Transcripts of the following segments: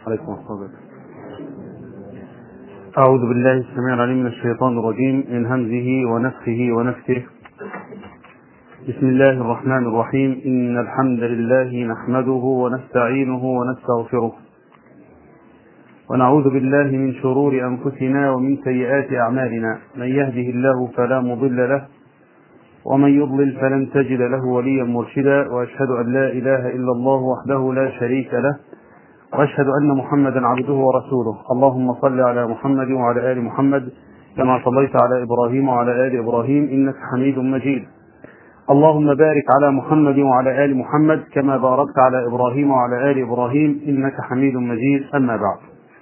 عليكم السلام أعوذ بالله السميع العليم من الشيطان الرجيم من همزه ونفخه ونفثه بسم الله الرحمن الرحيم إن الحمد لله نحمده ونستعينه ونستغفره ونعوذ بالله من شرور أنفسنا ومن سيئات أعمالنا من يهده الله فلا مضل له ومن يضلل فلن تجد له وليا مرشدا وأشهد أن لا إله إلا الله وحده لا شريك له وأشهد أن محمدا عبده ورسوله اللهم صل على محمد وعلى آل محمد كما صليت على إبراهيم وعلى آل إبراهيم إنك حميد مجيد اللهم بارك على محمد وعلى آل محمد كما باركت على إبراهيم وعلى آل إبراهيم إنك حميد مجيد أما بعد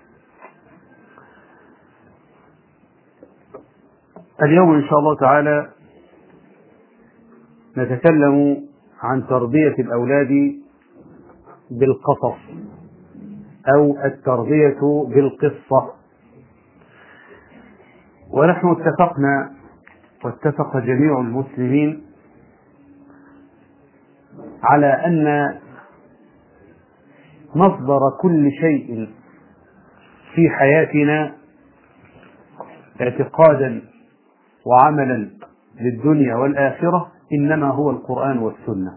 اليوم إن شاء الله تعالى نتكلم عن تربية الأولاد بالقصص أو التربية بالقصة ونحن اتفقنا واتفق جميع المسلمين على أن مصدر كل شيء في حياتنا اعتقادا وعملا للدنيا والآخرة إنما هو القرآن والسنة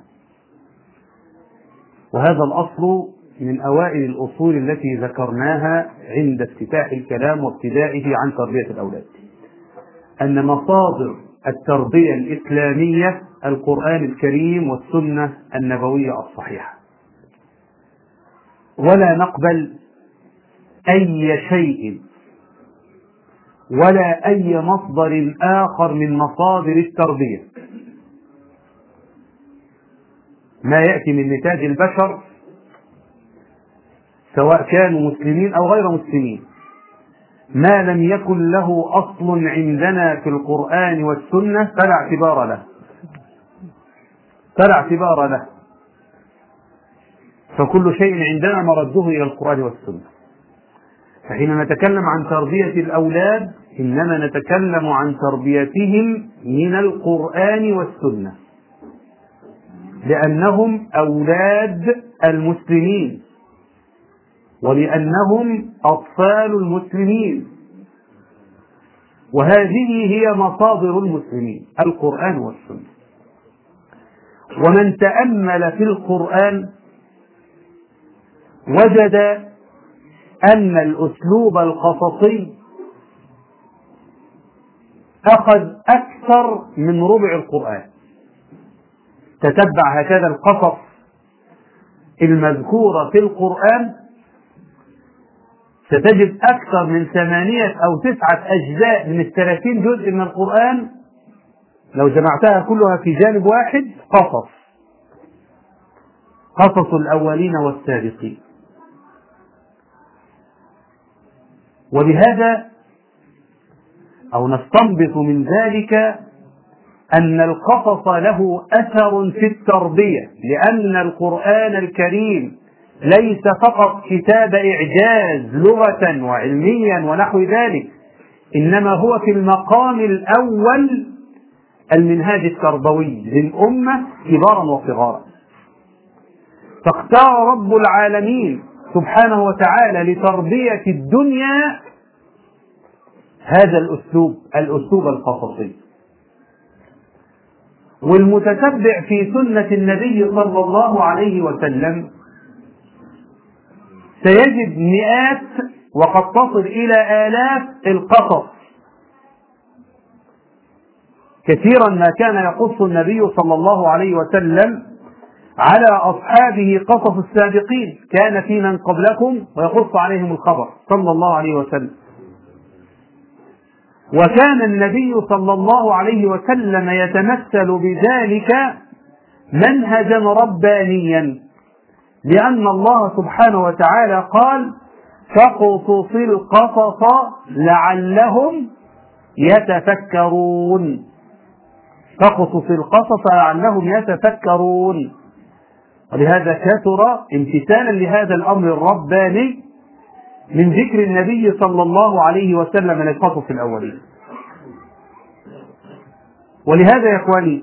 وهذا الأصل من أوائل الأصول التي ذكرناها عند افتتاح الكلام وابتدائه عن تربية الأولاد أن مصادر التربية الإسلامية القرآن الكريم والسنة النبوية الصحيحة ولا نقبل أي شيء ولا أي مصدر آخر من مصادر التربية ما يأتي من نتاج البشر سواء كانوا مسلمين أو غير مسلمين ما لم يكن له أصل عندنا في القرآن والسنة فلا اعتبار له فلا اعتبار له فكل شيء عندنا مرده إلى القرآن والسنة فحين نتكلم عن تربية الأولاد إنما نتكلم عن تربيتهم من القرآن والسنة لأنهم أولاد المسلمين ولأنهم أطفال المسلمين وهذه هي مصادر المسلمين القرآن والسنة ومن تأمل في القرآن وجد أن الأسلوب القصصي أخذ أكثر من ربع القرآن تتبع هكذا القصص المذكورة في القرآن ستجد أكثر من ثمانية أو تسعة أجزاء من الثلاثين جزء من القرآن لو جمعتها كلها في جانب واحد قصص قصص الأولين والسابقين ولهذا أو نستنبط من ذلك أن القصص له أثر في التربية لأن القرآن الكريم ليس فقط كتاب إعجاز لغة وعلميا ونحو ذلك إنما هو في المقام الأول المنهاج التربوي للأمة كبارا وصغارا فاختار رب العالمين سبحانه وتعالى لتربية الدنيا هذا الأسلوب الأسلوب القصصي والمتتبع في سنة النبي صلى الله عليه وسلم سيجد مئات وقد تصل إلى آلاف القصص كثيرا ما كان يقص النبي صلى الله عليه وسلم على أصحابه قصص السابقين كان في من قبلكم ويقص عليهم الخبر صلى الله عليه وسلم وكان النبي صلى الله عليه وسلم يتمثل بذلك منهجا ربانيا لأن الله سبحانه وتعالى قال فاقصص القصص لعلهم يتفكرون فاقصص القصص لعلهم يتفكرون ولهذا كثر امتثالا لهذا الأمر الرباني من ذكر النبي صلى الله عليه وسلم للقصص الأولين ولهذا يا إخواني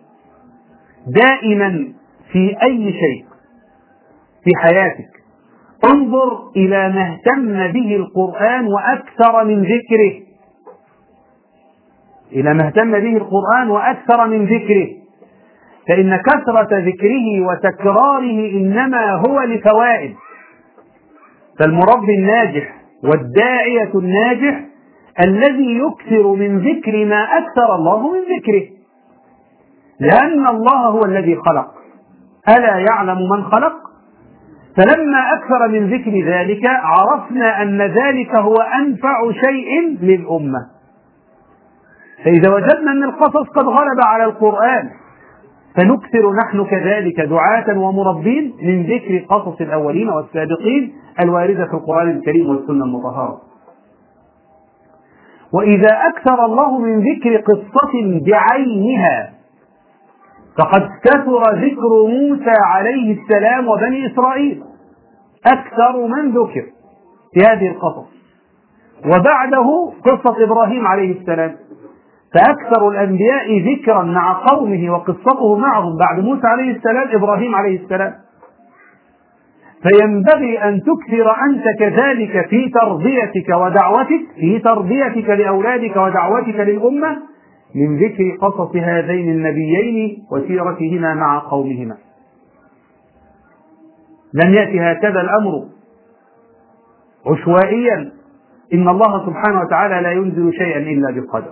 دائما في أي شيء في حياتك انظر إلى ما اهتم به القرآن وأكثر من ذكره إلى ما اهتم به القرآن وأكثر من ذكره فإن كثرة ذكره وتكراره إنما هو لفوائد فالمربي الناجح والداعية الناجح الذي يكثر من ذكر ما أكثر الله من ذكره لأن الله هو الذي خلق ألا يعلم من خلق فلما أكثر من ذكر ذلك عرفنا أن ذلك هو أنفع شيء للأمة فإذا وجدنا أن القصص قد غلب على القرآن فنكثر نحن كذلك دعاة ومربين من ذكر قصص الأولين والسابقين الواردة في القرآن الكريم والسنة المطهرة وإذا أكثر الله من ذكر قصة بعينها فقد كثر ذكر موسى عليه السلام وبني إسرائيل أكثر من ذكر في هذه القصص وبعده قصة إبراهيم عليه السلام فأكثر الأنبياء ذكرا مع قومه وقصته معهم بعد موسى عليه السلام إبراهيم عليه السلام فينبغي أن تكثر أنت كذلك في تربيتك ودعوتك في تربيتك لأولادك ودعوتك للأمة من ذكر قصص هذين النبيين وسيرتهما مع قومهما لم يأتي هكذا الأمر عشوائيا إن الله سبحانه وتعالى لا ينزل شيئا إلا بقدر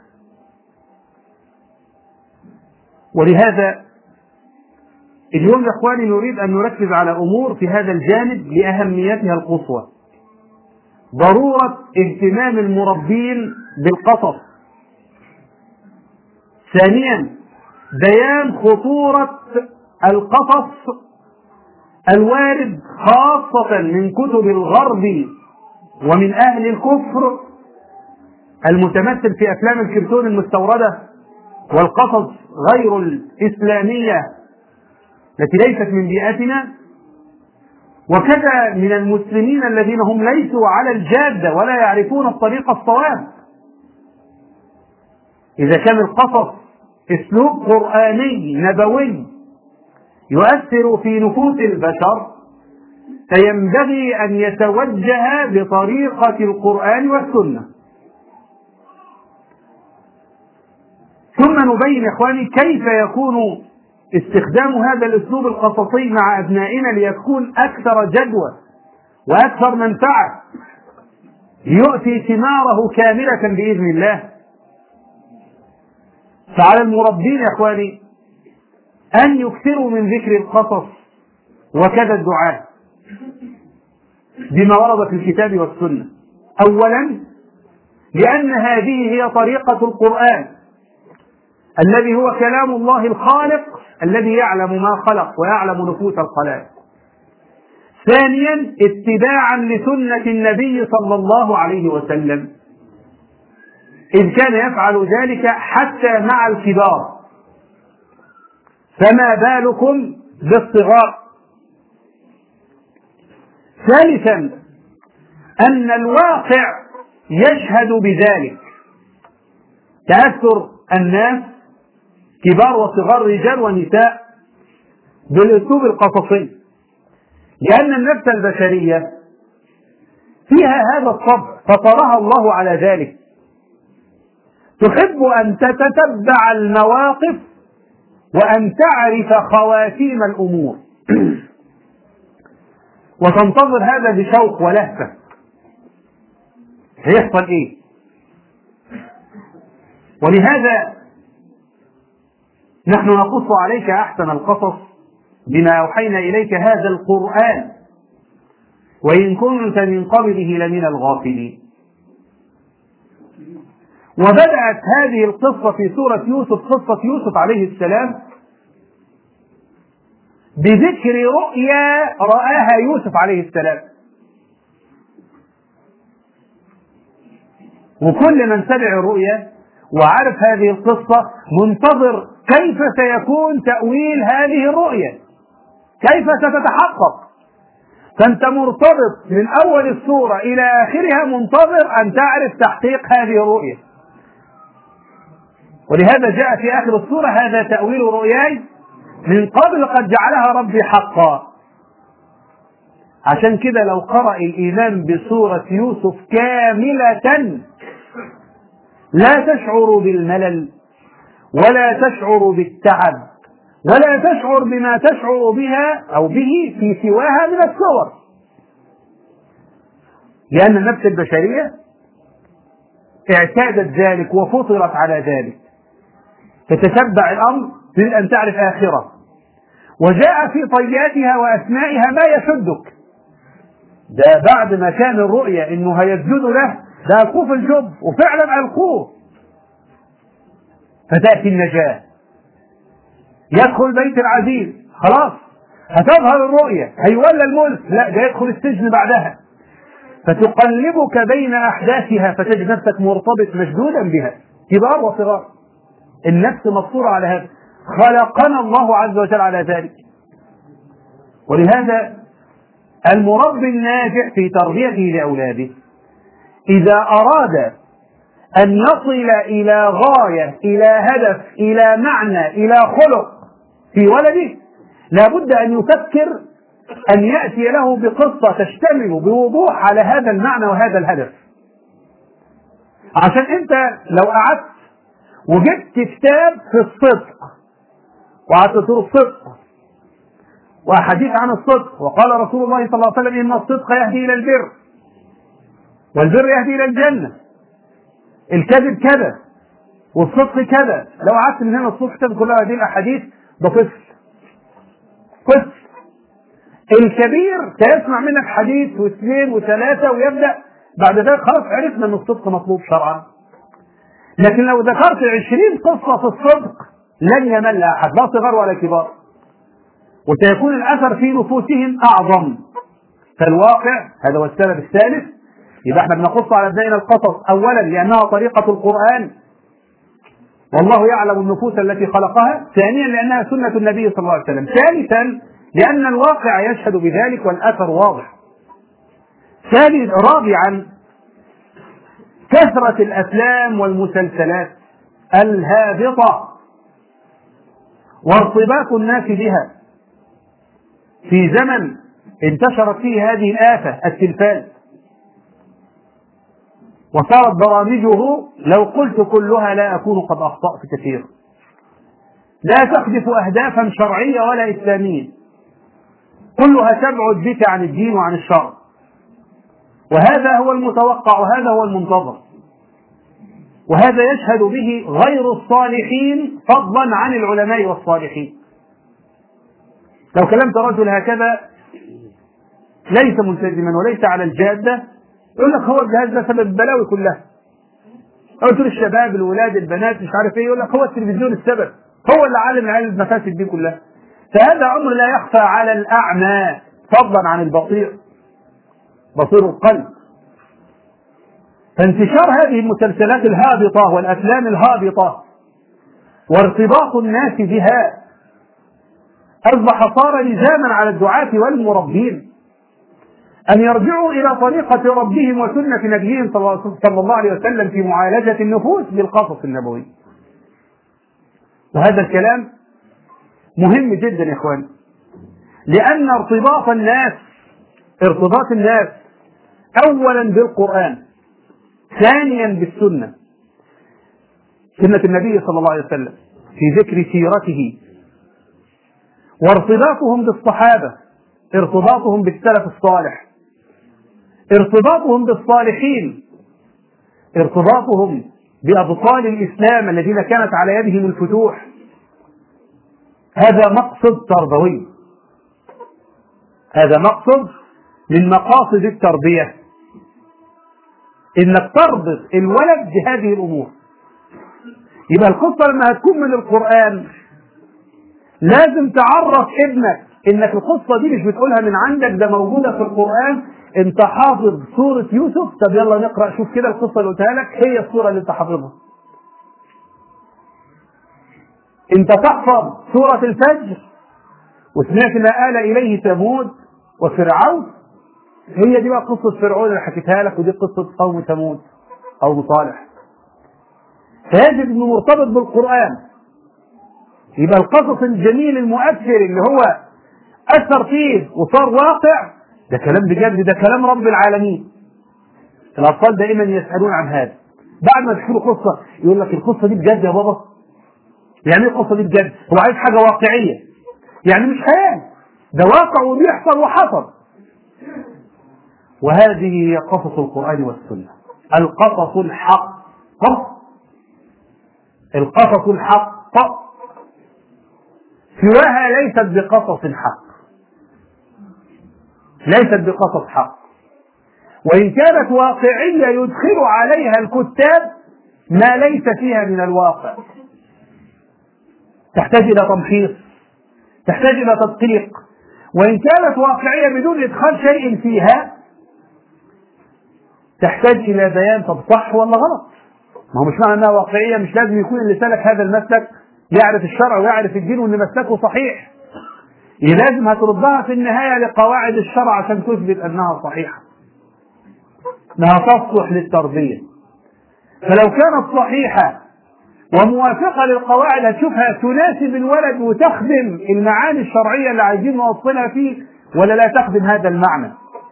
ولهذا اليوم يا اخواني نريد ان نركز على امور في هذا الجانب لاهميتها القصوى ضروره اهتمام المربين بالقصص ثانيا بيان خطوره القصص الوارد خاصه من كتب الغرب ومن اهل الكفر المتمثل في افلام الكرتون المستورده والقصص غير الاسلاميه التي ليست من بيئتنا وكذا من المسلمين الذين هم ليسوا على الجاده ولا يعرفون الطريق الصواب اذا كان القصص اسلوب قراني نبوي يؤثر في نفوس البشر فينبغي ان يتوجه بطريقه القران والسنه ثم نبين يا اخواني كيف يكون استخدام هذا الاسلوب القصصي مع ابنائنا ليكون اكثر جدوى واكثر منفعه ليؤتي ثماره كامله باذن الله فعلى المربين يا اخواني ان يكثروا من ذكر القصص وكذا الدعاء بما ورد في الكتاب والسنه اولا لان هذه هي طريقه القران الذي هو كلام الله الخالق الذي يعلم ما خلق ويعلم نفوس الخلائق ثانيا اتباعا لسنة النبي صلى الله عليه وسلم إذ كان يفعل ذلك حتى مع الكبار فما بالكم بالصغار ثالثا أن الواقع يشهد بذلك تأثر الناس كبار وصغار رجال ونساء بالاسلوب القصصي لان النفس البشريه فيها هذا الطبع فطرها الله على ذلك تحب ان تتتبع المواقف وان تعرف خواتيم الامور وتنتظر هذا بشوق ولهفه هيحصل ايه ولهذا نحن نقص عليك احسن القصص بما اوحينا اليك هذا القران وان كنت من قبله لمن الغافلين وبدات هذه القصه في سوره يوسف قصه يوسف عليه السلام بذكر رؤيا راها يوسف عليه السلام وكل من سمع الرؤيا وعرف هذه القصه منتظر كيف سيكون تأويل هذه الرؤية كيف ستتحقق فأنت مرتبط من أول السورة إلى آخرها منتظر أن تعرف تحقيق هذه الرؤية ولهذا جاء في آخر السورة هذا تأويل رؤياي من قبل قد جعلها ربي حقا عشان كده لو قرأ الإمام بسورة يوسف كاملة لا تشعر بالملل ولا تشعر بالتعب ولا تشعر بما تشعر بها أو به في سواها من الصور لأن النفس البشرية اعتادت ذلك وفطرت على ذلك تتتبع الأمر تريد أن تعرف آخرة وجاء في طياتها وأثنائها ما يشدك ده بعد ما كان الرؤية انه هيسجدوا له ده القوه في الجب وفعلا القوه فتاتي النجاه يدخل بيت العزيز خلاص هتظهر الرؤية هيولى الملك لا ده يدخل السجن بعدها فتقلبك بين أحداثها فتجد نفسك مرتبط مشدودا بها كبار وصغار النفس مفطورة على هذا خلقنا الله عز وجل على ذلك ولهذا المربي الناجح في تربيته لأولاده إذا أراد أن يصل إلى غاية إلى هدف إلى معنى إلى خلق في ولده لابد أن يفكر أن يأتي له بقصة تشتمل بوضوح على هذا المعنى وهذا الهدف عشان أنت لو قعدت وجبت كتاب في الصدق وقعدت تقول الصدق وحديث عن الصدق وقال رسول الله صلى الله عليه وسلم إن الصدق يهدي إلى البر والبر يهدي إلى الجنة الكذب كذا والصدق كذا لو قعدت من هنا الصبح تذكر كلها هذه الأحاديث ده طفل طفل الكبير سيسمع منك حديث واثنين وثلاثة ويبدأ بعد ذلك خلاص عرفنا أن الصدق مطلوب شرعا لكن لو ذكرت عشرين قصة في الصدق لن يمل أحد لا صغار ولا كبار وسيكون الأثر في نفوسهم أعظم فالواقع هذا هو السبب الثالث يبقى احنا بنقص على ابنائنا القصص اولا لانها طريقه القران والله يعلم النفوس التي خلقها ثانيا لانها سنه النبي صلى الله عليه وسلم ثالثا لان الواقع يشهد بذلك والاثر واضح ثالث رابعا كثره الافلام والمسلسلات الهابطه وارتباط الناس بها في زمن انتشرت فيه هذه الآفة التلفاز وصارت برامجه لو قلت كلها لا أكون قد أخطأت كثيرا لا تحدث أهدافا شرعية ولا إسلامية كلها تبعد بك عن الدين وعن الشرع وهذا هو المتوقع وهذا هو المنتظر وهذا يشهد به غير الصالحين فضلا عن العلماء والصالحين لو كلمت رجل هكذا ليس ملتزما وليس على الجادة يقول لك هو الجهاز ده سبب البلاوي كلها قلت الشباب الولاد البنات مش عارف ايه يقول لك هو التلفزيون السبب هو اللي عالم علم المفاسد دي كلها فهذا امر لا يخفى على الاعمى فضلا عن البصير بصير القلب فانتشار هذه المسلسلات الهابطه والافلام الهابطه وارتباط الناس بها أصبح صار لزاما على الدعاة والمربين أن يرجعوا إلى طريقة ربهم وسنة نبيهم صلى الله عليه وسلم في معالجة النفوس بالقصص النبوي وهذا الكلام مهم جدا يا إخوان لأن ارتباط الناس ارتباط الناس أولا بالقرآن ثانيا بالسنة سنة النبي صلى الله عليه وسلم في ذكر سيرته وارتباطهم بالصحابة ارتباطهم بالسلف الصالح ارتباطهم بالصالحين ارتباطهم بأبطال الإسلام الذين كانت على يدهم الفتوح هذا مقصد تربوي هذا مقصد من مقاصد التربية انك تربط الولد بهذه الامور يبقى القصه لما هتكون من القران لازم تعرف ابنك انك القصه دي مش بتقولها من عندك ده موجوده في القران انت حافظ سوره يوسف طب يلا نقرا شوف كده القصه اللي قلتها لك هي السوره اللي انت حافظها انت تحفظ سوره الفجر وسمعت ما آل اليه ثمود وفرعون هي دي بقى قصه فرعون اللي حكيتها لك ودي قصه قوم ثمود او صالح فيجب انه مرتبط بالقران يبقى القصص الجميل المؤثر اللي هو اثر فيه وصار واقع ده كلام بجد ده كلام رب العالمين الأطفال دائما يسألون عن هذا بعد ما تحكي له قصة يقول لك القصة دي بجد يا بابا يعني ايه القصة دي بجد هو عايز حاجة واقعية يعني مش خيال ده واقع وبيحصل وحصل وهذه هي قصص القرآن والسنة القصص الحق القصص الحق سواها ليست بقصص حق ليست بقصص حق وإن كانت واقعية يدخل عليها الكتاب ما ليس فيها من الواقع تحتاج إلى تمحيص تحتاج إلى تدقيق وإن كانت واقعية بدون إدخال شيء فيها تحتاج إلى بيان طب صح ولا غلط ما هو مش معنى أنها واقعية مش لازم يكون اللي سلك هذا المسلك يعرف الشرع ويعرف الدين وأن مسلكه صحيح لازم هتردها في النهاية لقواعد الشرع عشان تثبت أنها صحيحة انها تصلح للتربية فلو كانت صحيحة وموافقة للقواعد هتشوفها تناسب الولد وتخدم المعاني الشرعية اللي عايزين نوصلها فيه ولا لا تخدم هذا المعنى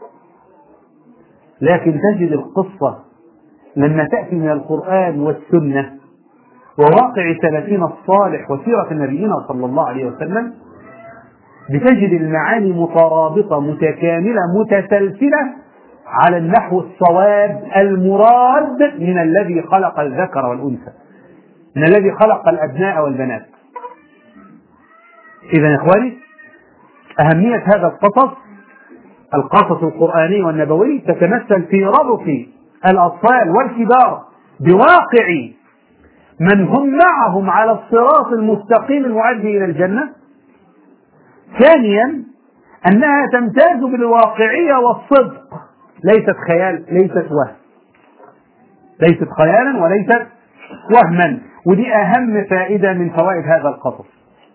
لكن تجد القصة لما تأتي من القرآن والسنة وواقع سلفنا الصالح وسيرة نبينا صلى الله عليه وسلم بتجد المعاني مترابطة متكاملة متسلسلة على النحو الصواب المراد من الذي خلق الذكر والأنثى من الذي خلق الأبناء والبنات إذا يا إخواني أهمية هذا القصص القصص القرآني والنبوي تتمثل في ربط الأطفال والكبار بواقع من هم معهم على الصراط المستقيم المؤدي إلى الجنة ثانيا أنها تمتاز بالواقعية والصدق ليست خيال ليست وهم ليست خيالا وليست وهما ودي أهم فائدة من فوائد هذا القصص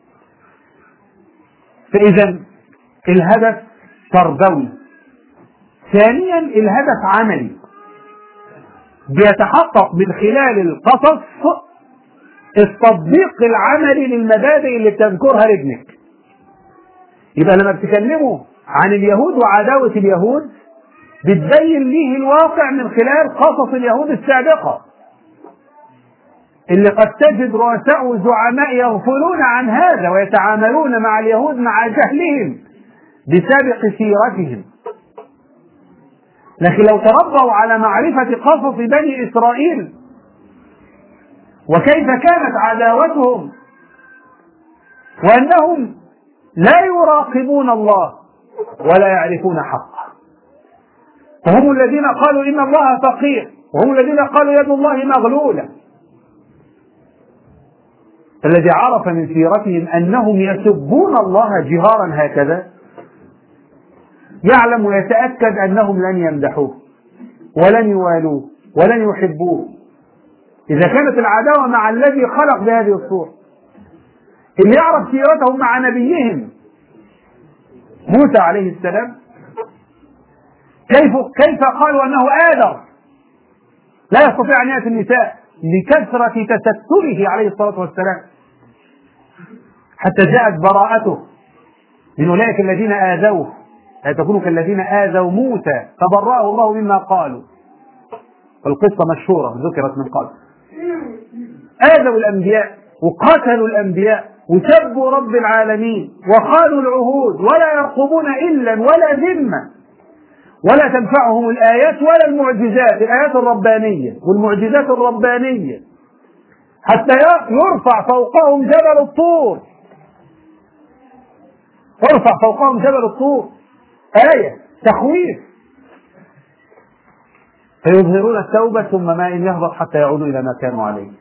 فإذا الهدف تربوي ثانيا الهدف عملي بيتحقق من خلال القصص التطبيق العملي للمبادئ اللي بتذكرها لابنك يبقى لما بتكلموا عن اليهود وعداوة اليهود بتبين ليه الواقع من خلال قصص اليهود السابقة اللي قد تجد رؤساء وزعماء يغفلون عن هذا ويتعاملون مع اليهود مع جهلهم بسابق سيرتهم لكن لو تربوا على معرفة قصص بني إسرائيل وكيف كانت عداوتهم وأنهم لا يراقبون الله ولا يعرفون حقه وهم الذين قالوا إن الله فقير وهم الذين قالوا يد الله مغلولة الذي عرف من سيرتهم أنهم يسبون الله جهارا هكذا يعلم ويتأكد أنهم لن يمدحوه ولن يوالوه ولن يحبوه إذا كانت العداوة مع الذي خلق بهذه الصورة اللي يعرف سيرتهم مع نبيهم موسى عليه السلام كيف كيف قالوا انه آدر لا يستطيع ان ياتي النساء لكثرة تستره عليه الصلاة والسلام حتى جاءت براءته من أولئك الذين آذوه لا تكونوا كالذين آذوا موسى فبرأه الله مما قالوا القصة مشهورة ذكرت من قبل آذوا الأنبياء وقتلوا الأنبياء وسبوا رب العالمين وخانوا العهود ولا يرقبون إلا ولا ذمة ولا تنفعهم الآيات ولا المعجزات الآيات الربانية والمعجزات الربانية حتى يرفع فوقهم جبل الطور يرفع فوقهم جبل الطور آية تخويف فيظهرون التوبة ثم ما إن يهبط حتى يعودوا إلى ما كانوا عليه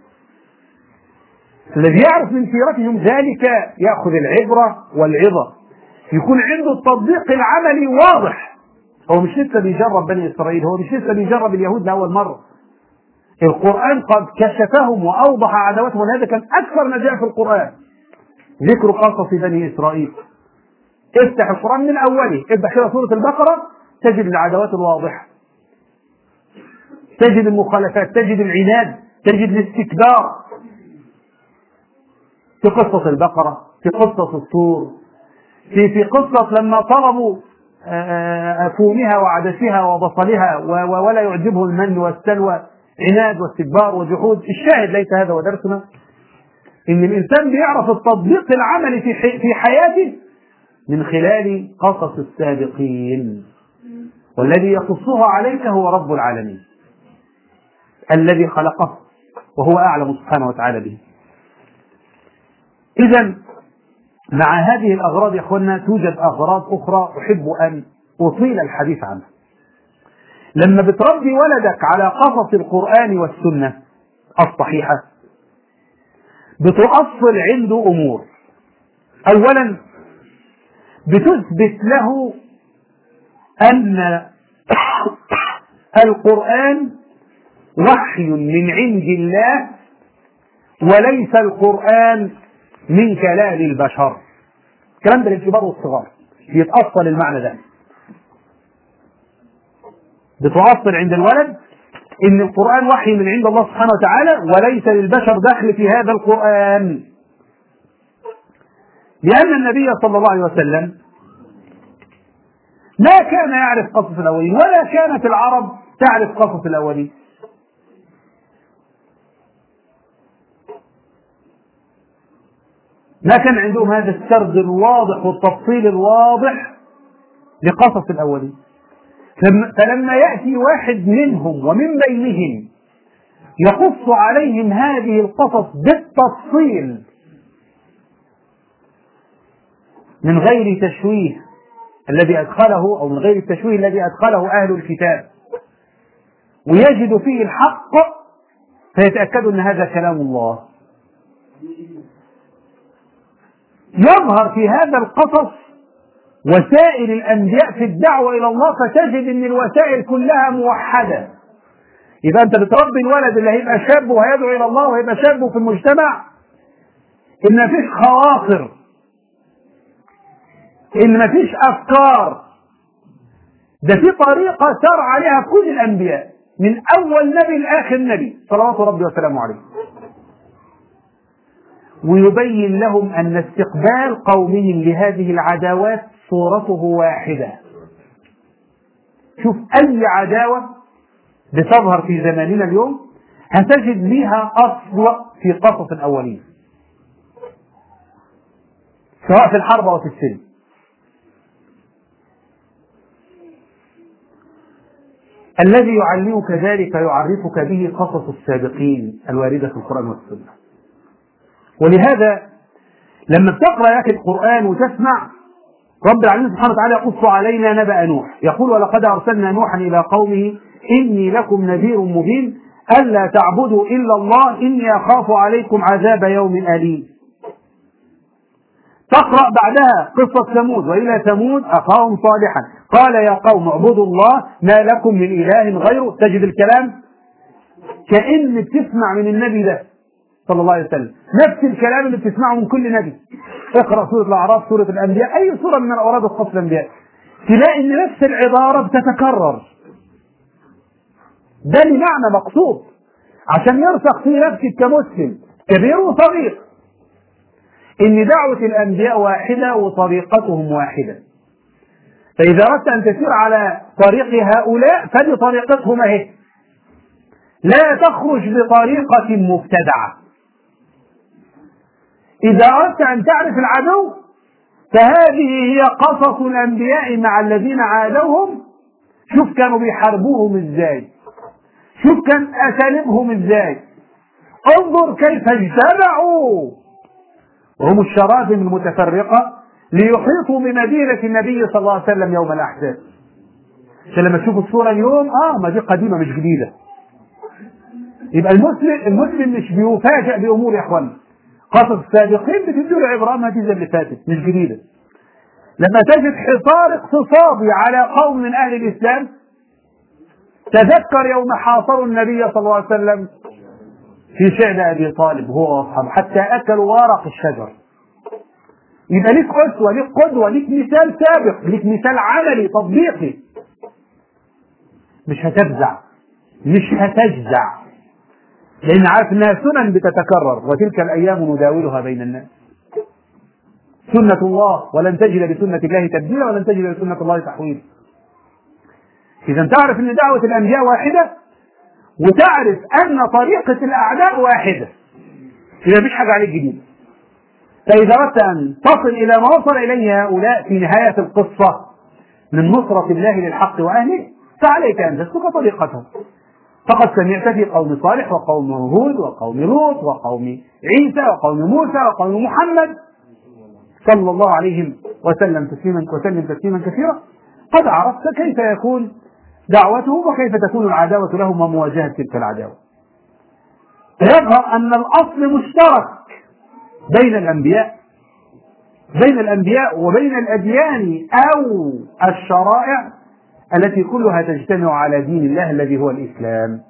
الذي يعرف من سيرتهم ذلك يأخذ العبرة والعظة يكون عنده التطبيق العملي واضح هو مش لسه بيجرب بني إسرائيل هو مش لسه بيجرب اليهود لأول مرة القرآن قد كشفهم وأوضح عداوتهم وهذا كان أكثر ما جاء في القرآن ذكر قصص بني إسرائيل افتح القرآن من أوله افتح كده سورة البقرة تجد العداوات الواضحة تجد المخالفات تجد العناد تجد الاستكبار في قصة البقرة في قصة الطور في في قصة لما طلبوا آه، فومها وعدسها وبصلها ولا يعجبه المن والسلوى عناد واستكبار وجحود الشاهد ليس هذا هو درسنا ان الانسان بيعرف التطبيق العملي في في حياته من خلال قصص السابقين والذي يقصها عليك هو رب العالمين الذي خلقه وهو اعلم سبحانه وتعالى به اذا مع هذه الاغراض يا اخوانا توجد اغراض اخرى احب ان اطيل الحديث عنها لما بتربي ولدك على قصص القران والسنه الصحيحه بتؤصل عنده امور اولا بتثبت له ان القران وحي من عند الله وليس القران من كلام البشر الكلام ده للكبار والصغار يتأصل المعنى ده بتؤصل عند الولد ان القرآن وحي من عند الله سبحانه وتعالى وليس للبشر دخل في هذا القرآن لأن النبي صلى الله عليه وسلم ما كان يعرف قصص الأولين ولا كانت العرب تعرف قصص الأولين ما كان عندهم هذا السرد الواضح والتفصيل الواضح لقصص الأولين فلما يأتي واحد منهم ومن بينهم يقص عليهم هذه القصص بالتفصيل من غير تشويه الذي أدخله أو من غير التشويه الذي أدخله أهل الكتاب ويجد فيه الحق فيتأكد أن هذا كلام الله يظهر في هذا القصص وسائل الأنبياء في الدعوة إلى الله فتجد أن الوسائل كلها موحدة إذا أنت بتربي الولد اللي هيبقى شاب وهيدعو إلى الله وهيبقى شاب في المجتمع إن مفيش خواطر إن مفيش أفكار ده في طريقة سار عليها كل الأنبياء من أول نبي لآخر نبي صلوات ربي وسلامه عليه ويبين لهم أن استقبال قومهم لهذه العداوات صورته واحدة شوف أي عداوة بتظهر في زماننا اليوم هتجد لها أصل في قصص الأولين سواء في الحرب أو في السلم الذي يعلمك ذلك يعرفك به قصص السابقين الواردة في القرآن والسنة ولهذا لما بتقرأ يا أخي القرآن وتسمع رب العالمين سبحانه وتعالى يقص علينا نبأ نوح يقول ولقد أرسلنا نوحا إلى قومه إني لكم نذير مبين ألا تعبدوا إلا الله إني أخاف عليكم عذاب يوم أليم تقرأ بعدها قصة ثمود وإلى ثمود أخاهم صالحا قال يا قوم اعبدوا الله ما لكم من إله غيره تجد الكلام كأن بتسمع من النبي ده صلى الله عليه وسلم نفس الكلام اللي بتسمعه من كل نبي اقرا سوره الاعراف سوره الانبياء اي سوره من الاوراد الخاصه بالانبياء تلاقي ان نفس العباره بتتكرر ده لمعنى مقصود عشان يرسخ في نفسك كمسلم كبير وصغير ان دعوه الانبياء واحده وطريقتهم واحده فاذا اردت ان تسير على طريق هؤلاء فدي طريقتهم اهي لا تخرج بطريقه مبتدعه إذا أردت أن تعرف العدو فهذه هي قصص الأنبياء مع الذين عادوهم شوف كانوا بيحاربوهم إزاي شوف كان أساليبهم إزاي انظر كيف اجتمعوا وهم الشراذم المتفرقة ليحيطوا بمدينة النبي صلى الله عليه وسلم يوم الأحزاب عشان لما تشوفوا الصورة اليوم اه ما دي قديمة مش جديدة يبقى المسلم المسلم مش بيفاجئ بأمور يا اخوانا قصص السابقين بتدوا له عبرة ما اللي فاتت مش جديدة لما تجد حصار اقتصادي على قوم من أهل الإسلام تذكر يوم حاصروا النبي صلى الله عليه وسلم في شعب أبي طالب هو وأصحابه حتى أكلوا ورق الشجر يبقى ليك أسوة ليك قدوة ليك مثال سابق ليك مثال عملي تطبيقي مش هتفزع مش هتجزع لأن عارف إنها سنن بتتكرر وتلك الأيام نداولها بين الناس سنة الله ولن تجد لسنة الله تبديلا ولن تجد لسنة الله تحويلا إذا تعرف أن دعوة الأنبياء واحدة وتعرف أن طريقة الأعداء واحدة إذا مفيش حاجة عليك جديد فإذا أردت أن تصل إلى ما وصل إليه هؤلاء في نهاية القصة من نصرة الله للحق وأهله فعليك أن تسلك طريقتهم فقد سمعت في قوم صالح وقوم هود وقوم لوط وقوم عيسى وقوم موسى وقوم محمد صلى الله عليهم وسلم تسليما وسلم تسليما كثيرا قد عرفت كيف يكون دعوتهم وكيف تكون العداوة لهم ومواجهة تلك العداوة فيظهر أن الأصل مشترك بين الأنبياء بين الأنبياء وبين الأديان أو الشرائع التي كلها تجتمع على دين الله الذي هو الإسلام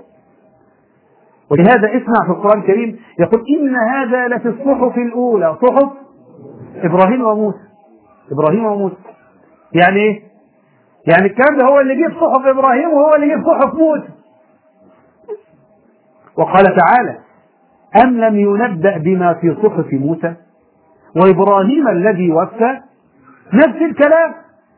ولهذا اسمع في القرآن الكريم يقول إن هذا لفي الصحف الأولى صحف إبراهيم وموسى إبراهيم وموسى يعني إيه؟ يعني الكلام ده هو اللي جه في صحف إبراهيم وهو اللي جه في صحف موسى وقال تعالى أم لم ينبأ بما في صحف موسى وإبراهيم الذي وفى نفس الكلام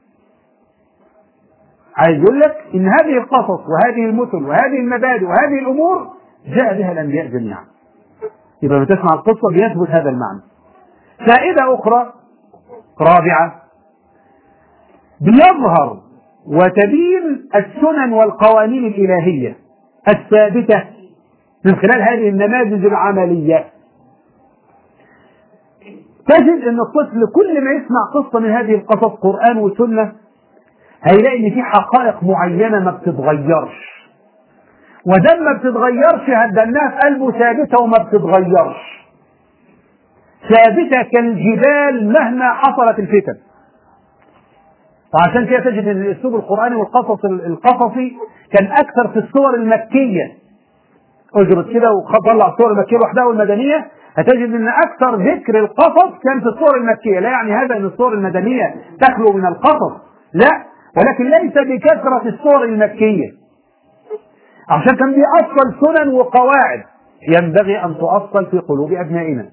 عايز يقول لك إن هذه القصص وهذه المثل وهذه المبادئ وهذه الأمور جاء بها الأنبياء جميعا يبقى لما تسمع القصة بيثبت هذا المعنى فائدة أخرى رابعة بيظهر وتبين السنن والقوانين الإلهية الثابتة من خلال هذه النماذج العملية تجد ان الطفل كل ما يسمع قصة من هذه القصص قرآن وسنة هيلاقي ان في حقائق معينة ما بتتغيرش ودم ما بتتغيرش هدناها في قلبه ثابتة وما بتتغيرش ثابتة كالجبال مهما حصلت الفتن وعشان كده تجد ان الاسلوب القراني والقصص القصصي كان اكثر في الصور المكيه اجرد كده وطلع الصور المكيه لوحدها والمدنيه هتجد ان اكثر ذكر القصص كان في الصور المكيه لا يعني هذا ان الصور المدنيه تخلو من القصص لا ولكن ليس بكثره الصور المكيه عشان كان بيأصل سنن وقواعد ينبغي ان تؤصل في قلوب ابنائنا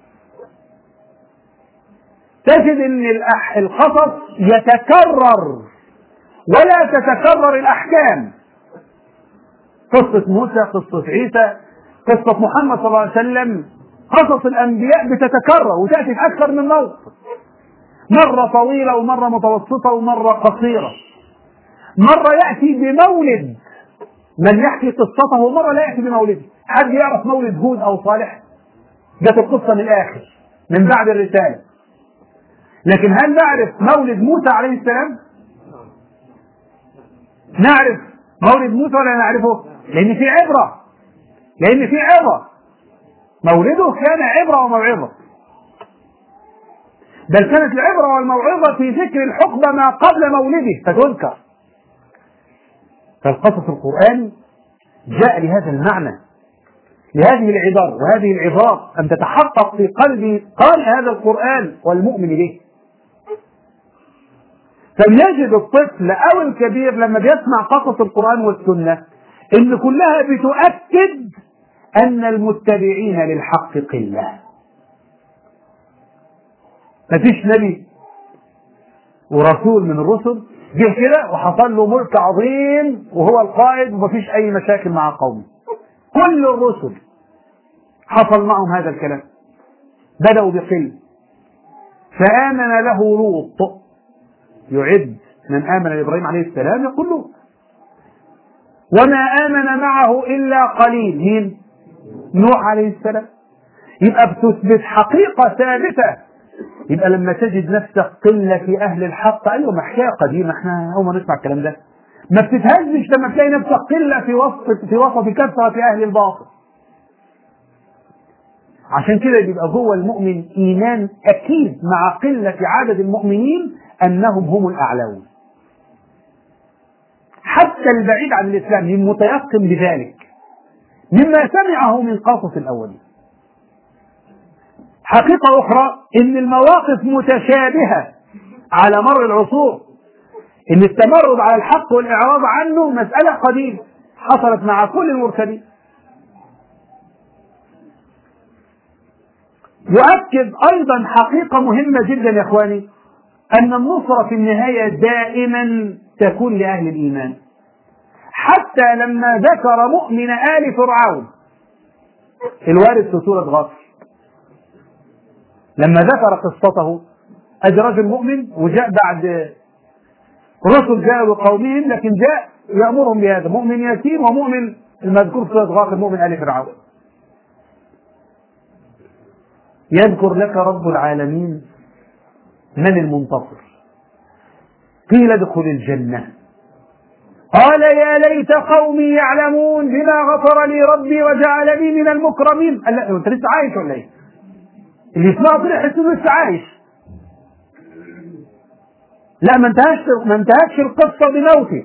تجد ان القصص يتكرر ولا تتكرر الاحكام قصة موسى قصة عيسى قصة محمد صلى الله عليه وسلم قصص الأنبياء بتتكرر وتأتي في أكثر من موقف مرة طويلة ومرة متوسطة ومرة قصيرة مرة يأتي بمولد من يحكي قصته ومرة لا يأتي بمولده حد يعرف مولد هود أو صالح جت القصة من الآخر من بعد الرسالة لكن هل نعرف مولد موسى عليه السلام؟ نعرف مولد موسى ولا نعرفه؟ لأن في عبرة لأن في عبرة مولده كان عبرة وموعظة بل كانت العبرة والموعظة في ذكر الحقبة ما قبل مولده فتذكر فالقصص القرآني جاء لهذا المعنى لهذه العبر وهذه العظات أن تتحقق في قلب قارئ هذا القرآن والمؤمن به فليجد الطفل أو الكبير لما بيسمع قصص القرآن والسنة إن كلها بتؤكد أن المتبعين للحق قلة مفيش نبي ورسول من الرسل جه كده وحصل له ملك عظيم وهو القائد ومفيش أي مشاكل مع قومه كل الرسل حصل معهم هذا الكلام بدأوا بقل فآمن له لوط يعد من آمن لإبراهيم عليه السلام يقول له وما آمن معه إلا قليل مين؟ نوح عليه السلام يبقى بتثبت حقيقة ثابتة يبقى لما تجد نفسك قلة في أهل الحق أيوة ما حكاية قديمة احنا أول ما نسمع الكلام ده ما بتتهزش لما تلاقي نفسك قلة في وسط في وسط كثرة أهل الباطل عشان كده بيبقى جوه المؤمن إيمان أكيد مع قلة عدد المؤمنين أنهم هم الأعلون حتى البعيد عن الإسلام متيقن بذلك مما سمعه من قصص الأولين حقيقة أخرى إن المواقف متشابهة على مر العصور إن التمرد على الحق والإعراض عنه مسألة قديمة حصلت مع كل المرسلين يؤكد أيضا حقيقة مهمة جدا يا إخواني أن النصرة في النهاية دائما تكون لأهل الإيمان حتى لما ذكر مؤمن آل فرعون الوارد في سورة غافر لما ذكر قصته أدي رجل مؤمن وجاء بعد رسل جاءوا لقومهم لكن جاء يأمرهم بهذا مؤمن يتيم ومؤمن المذكور في سورة غافر مؤمن آل فرعون يذكر لك رب العالمين من المنتصر قيل ادخل الجنة قال يا ليت قومي يعلمون بما غفر لي ربي وجعلني من المكرمين قال لا انت لسه عايش ولا ايه؟ اللي يسمعه طلع يحس انه لسه عايش لا ما انتهاش ما انتهتش القصه بموته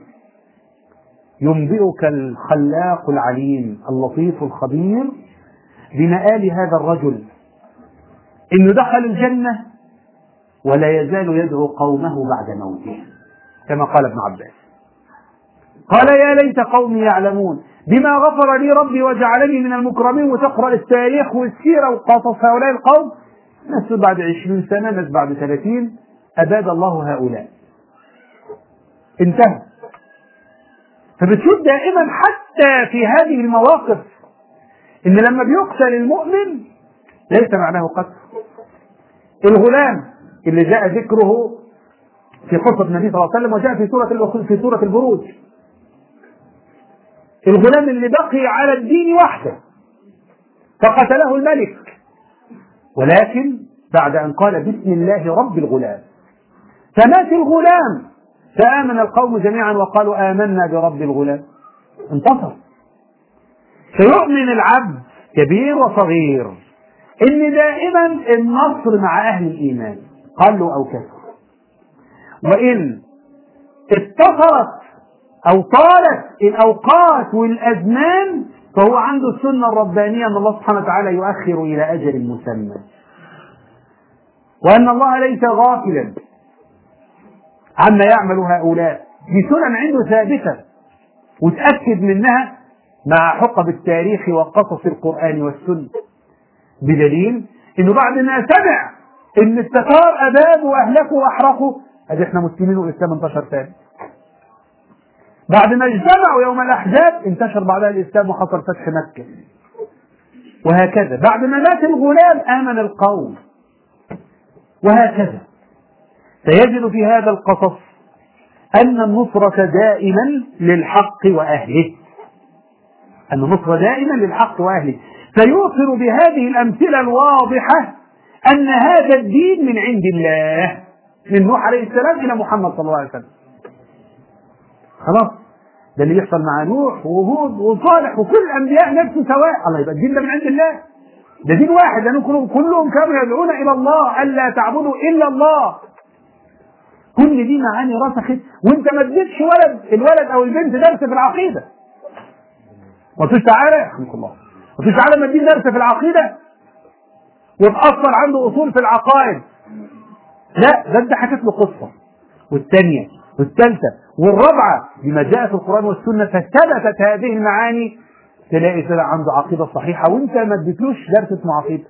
ينبئك الخلاق العليم اللطيف الخبير بمآل هذا الرجل انه دخل الجنه ولا يزال يدعو قومه بعد موته كما قال ابن عباس قال يا ليت قومي يعلمون بما غفر لي ربي وجعلني من المكرمين وتقرأ التاريخ والسيرة وقصص هؤلاء القوم ناس بعد عشرين سنة ناس بعد ثلاثين أباد الله هؤلاء انتهى فبتشوف دائما حتى في هذه المواقف ان لما بيقتل المؤمن ليس معناه قتل الغلام اللي جاء ذكره في قصة النبي صلى الله عليه وسلم وجاء في سورة في سورة البروج الغلام اللي بقي على الدين وحده فقتله الملك ولكن بعد أن قال بسم الله رب الغلام فمات الغلام فآمن القوم جميعا وقالوا آمنا برب الغلام انتصر فيؤمن العبد كبير وصغير ان دائما النصر مع اهل الايمان قلوا او كثروا وان اتصلت او طالت الاوقات والازمان فهو عنده السنه الربانيه ان الله سبحانه وتعالى يؤخر الى اجل مسمى وان الله ليس غافلا عما يعمل هؤلاء دي سنن عنده ثابته وتاكد منها مع حقب التاريخ وقصص القران والسنه بدليل انه بعد ما سمع ان التتار ابادوا واهلكوا واحرقوا ادي احنا مسلمين والاسلام انتشر ثاني بعد ما اجتمعوا يوم الاحزاب انتشر بعدها الاسلام وحصل فتح مكه وهكذا بعد ما مات الغلام امن القوم وهكذا سيجد في هذا القصص ان النصره دائما للحق واهله ان النصره دائما للحق واهله فيوصل بهذه الأمثلة الواضحة أن هذا الدين من عند الله من نوح عليه السلام إلى محمد صلى الله عليه وسلم خلاص ده اللي يحصل مع نوح وهود وصالح وكل الأنبياء نفسه سواء الله يبقى الدين ده من عند الله ده دين واحد لأنهم كلهم, كلهم كانوا يدعون إلى الله ألا تعبدوا إلا الله كل دي معاني رسخت وانت ما اديتش ولد الولد او البنت درس في العقيده ما تقولش تعالى يرحمك الله مفيش عالم الدين درس في العقيدة وتأصل عنده أصول في العقائد لا ده أنت حكيت له قصة والثانية والثالثة والرابعة بما جاء في القرآن والسنة فثبتت هذه المعاني تلاقي طلع عنده عقيدة صحيحة وأنت ما اديتلوش درس اسمه عقيدة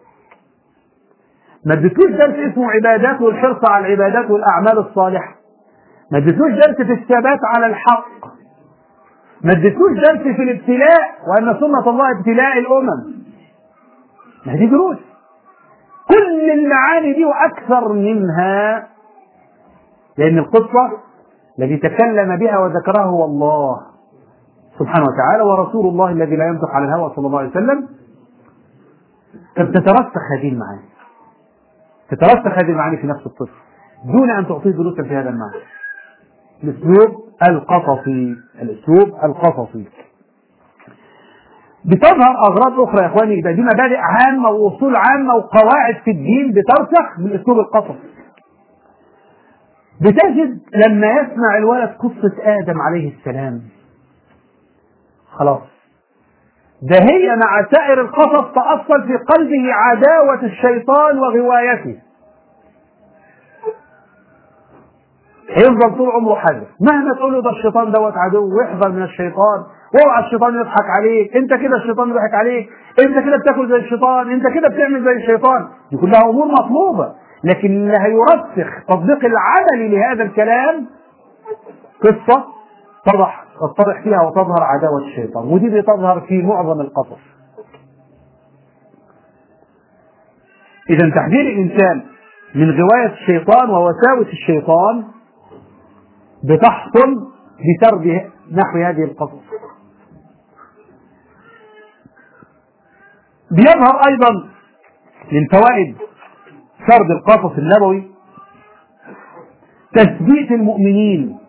ما اديتلوش درس اسمه عبادات والحرص على العبادات والأعمال الصالحة ما اديتلوش درس في الثبات على الحق ما اديتوش درس في الابتلاء وان سنه الله ابتلاء الامم ما دي دروس كل المعاني دي واكثر منها لان القصه الذي تكلم بها وذكرها هو الله سبحانه وتعالى ورسول الله الذي لا ينطق على الهوى صلى الله عليه وسلم تترسخ هذه المعاني تترسخ هذه المعاني في نفس الطفل دون ان تعطيه دروسا في هذا المعنى الاسلوب القصصي الاسلوب القصصي بتظهر اغراض اخرى يا اخواني يبقى دي مبادئ عامه واصول عامه وقواعد في الدين بترسخ بالاسلوب القصصي بتجد لما يسمع الولد قصه ادم عليه السلام خلاص ده هي مع سائر القصص تأصل في قلبه عداوة الشيطان وغوايته هيفضل طول عمره حذر مهما تقول له ده الشيطان دوت عدو واحذر من الشيطان واوعى الشيطان يضحك عليك انت كده الشيطان يضحك عليك انت كده بتاكل زي الشيطان انت كده بتعمل زي الشيطان دي كلها امور مطلوبه لكن اللي هيرسخ تطبيق العملي لهذا الكلام قصه تضح تتضح فيها وتظهر عداوه الشيطان ودي بتظهر في معظم القصص اذا تحذير الانسان من غوايه الشيطان ووساوس الشيطان بتحصل بسرد نحو هذه القصص بيظهر ايضا من فوائد سرد القصص النبوي تثبيت المؤمنين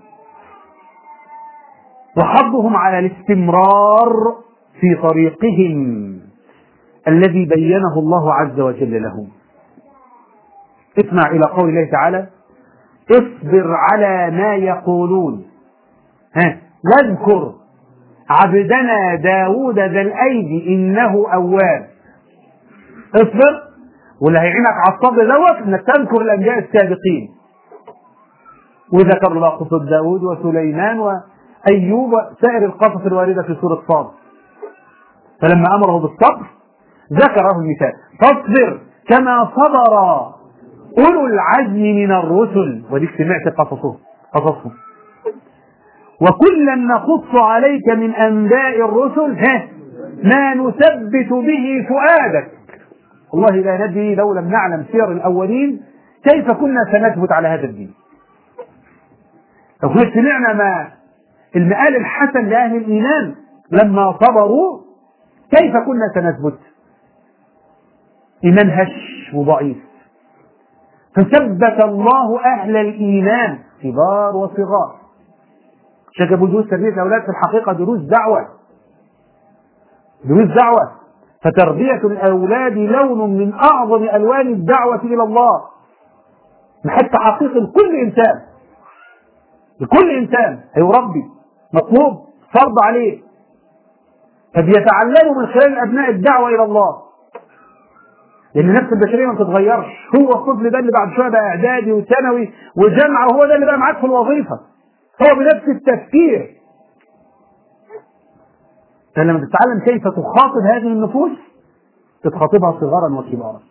وحضهم على الاستمرار في طريقهم الذي بينه الله عز وجل لهم اسمع الى قول الله تعالى اصبر على ما يقولون ها واذكر عبدنا داود ذا الأيدي إنه أواب اصبر واللي هيعينك على الصبر دوت انك تذكر الانبياء السابقين وذكر الله قصة داود وسليمان وأيوب وسائر القصص الواردة في سورة صاد فلما أمره بالصبر ذكره المثال فاصبر كما صبر أولو العزم من الرسل وديك سمعت قصصهم قصصهم وكلا نقص عليك من أنباء الرسل ها ما نثبت به فؤادك والله لا ندري لو لم نعلم سير الأولين كيف كنا سنثبت على هذا الدين لو كنا سمعنا ما المآل الحسن لأهل الإيمان لما صبروا كيف كنا سنثبت إيمان هش وضعيف فثبت الله أهل الإيمان كبار وصغار شجبوا دروس تربية الأولاد في الحقيقة دروس دعوة دروس دعوة فتربية الأولاد لون من أعظم ألوان الدعوة إلى الله حتى حقيقة لكل إنسان لكل إنسان هيربي مطلوب فرض عليه فبيتعلموا من خلال الأبناء الدعوة إلى الله لأن النفس البشرية ما بتتغيرش هو الطفل ده اللي بعد شوية بقى إعدادي وثانوي وجامعة وهو ده اللي بقى معاك في الوظيفة هو بنفس التفكير فلما تتعلم كيف تخاطب هذه النفوس تخاطبها صغارا وكبارا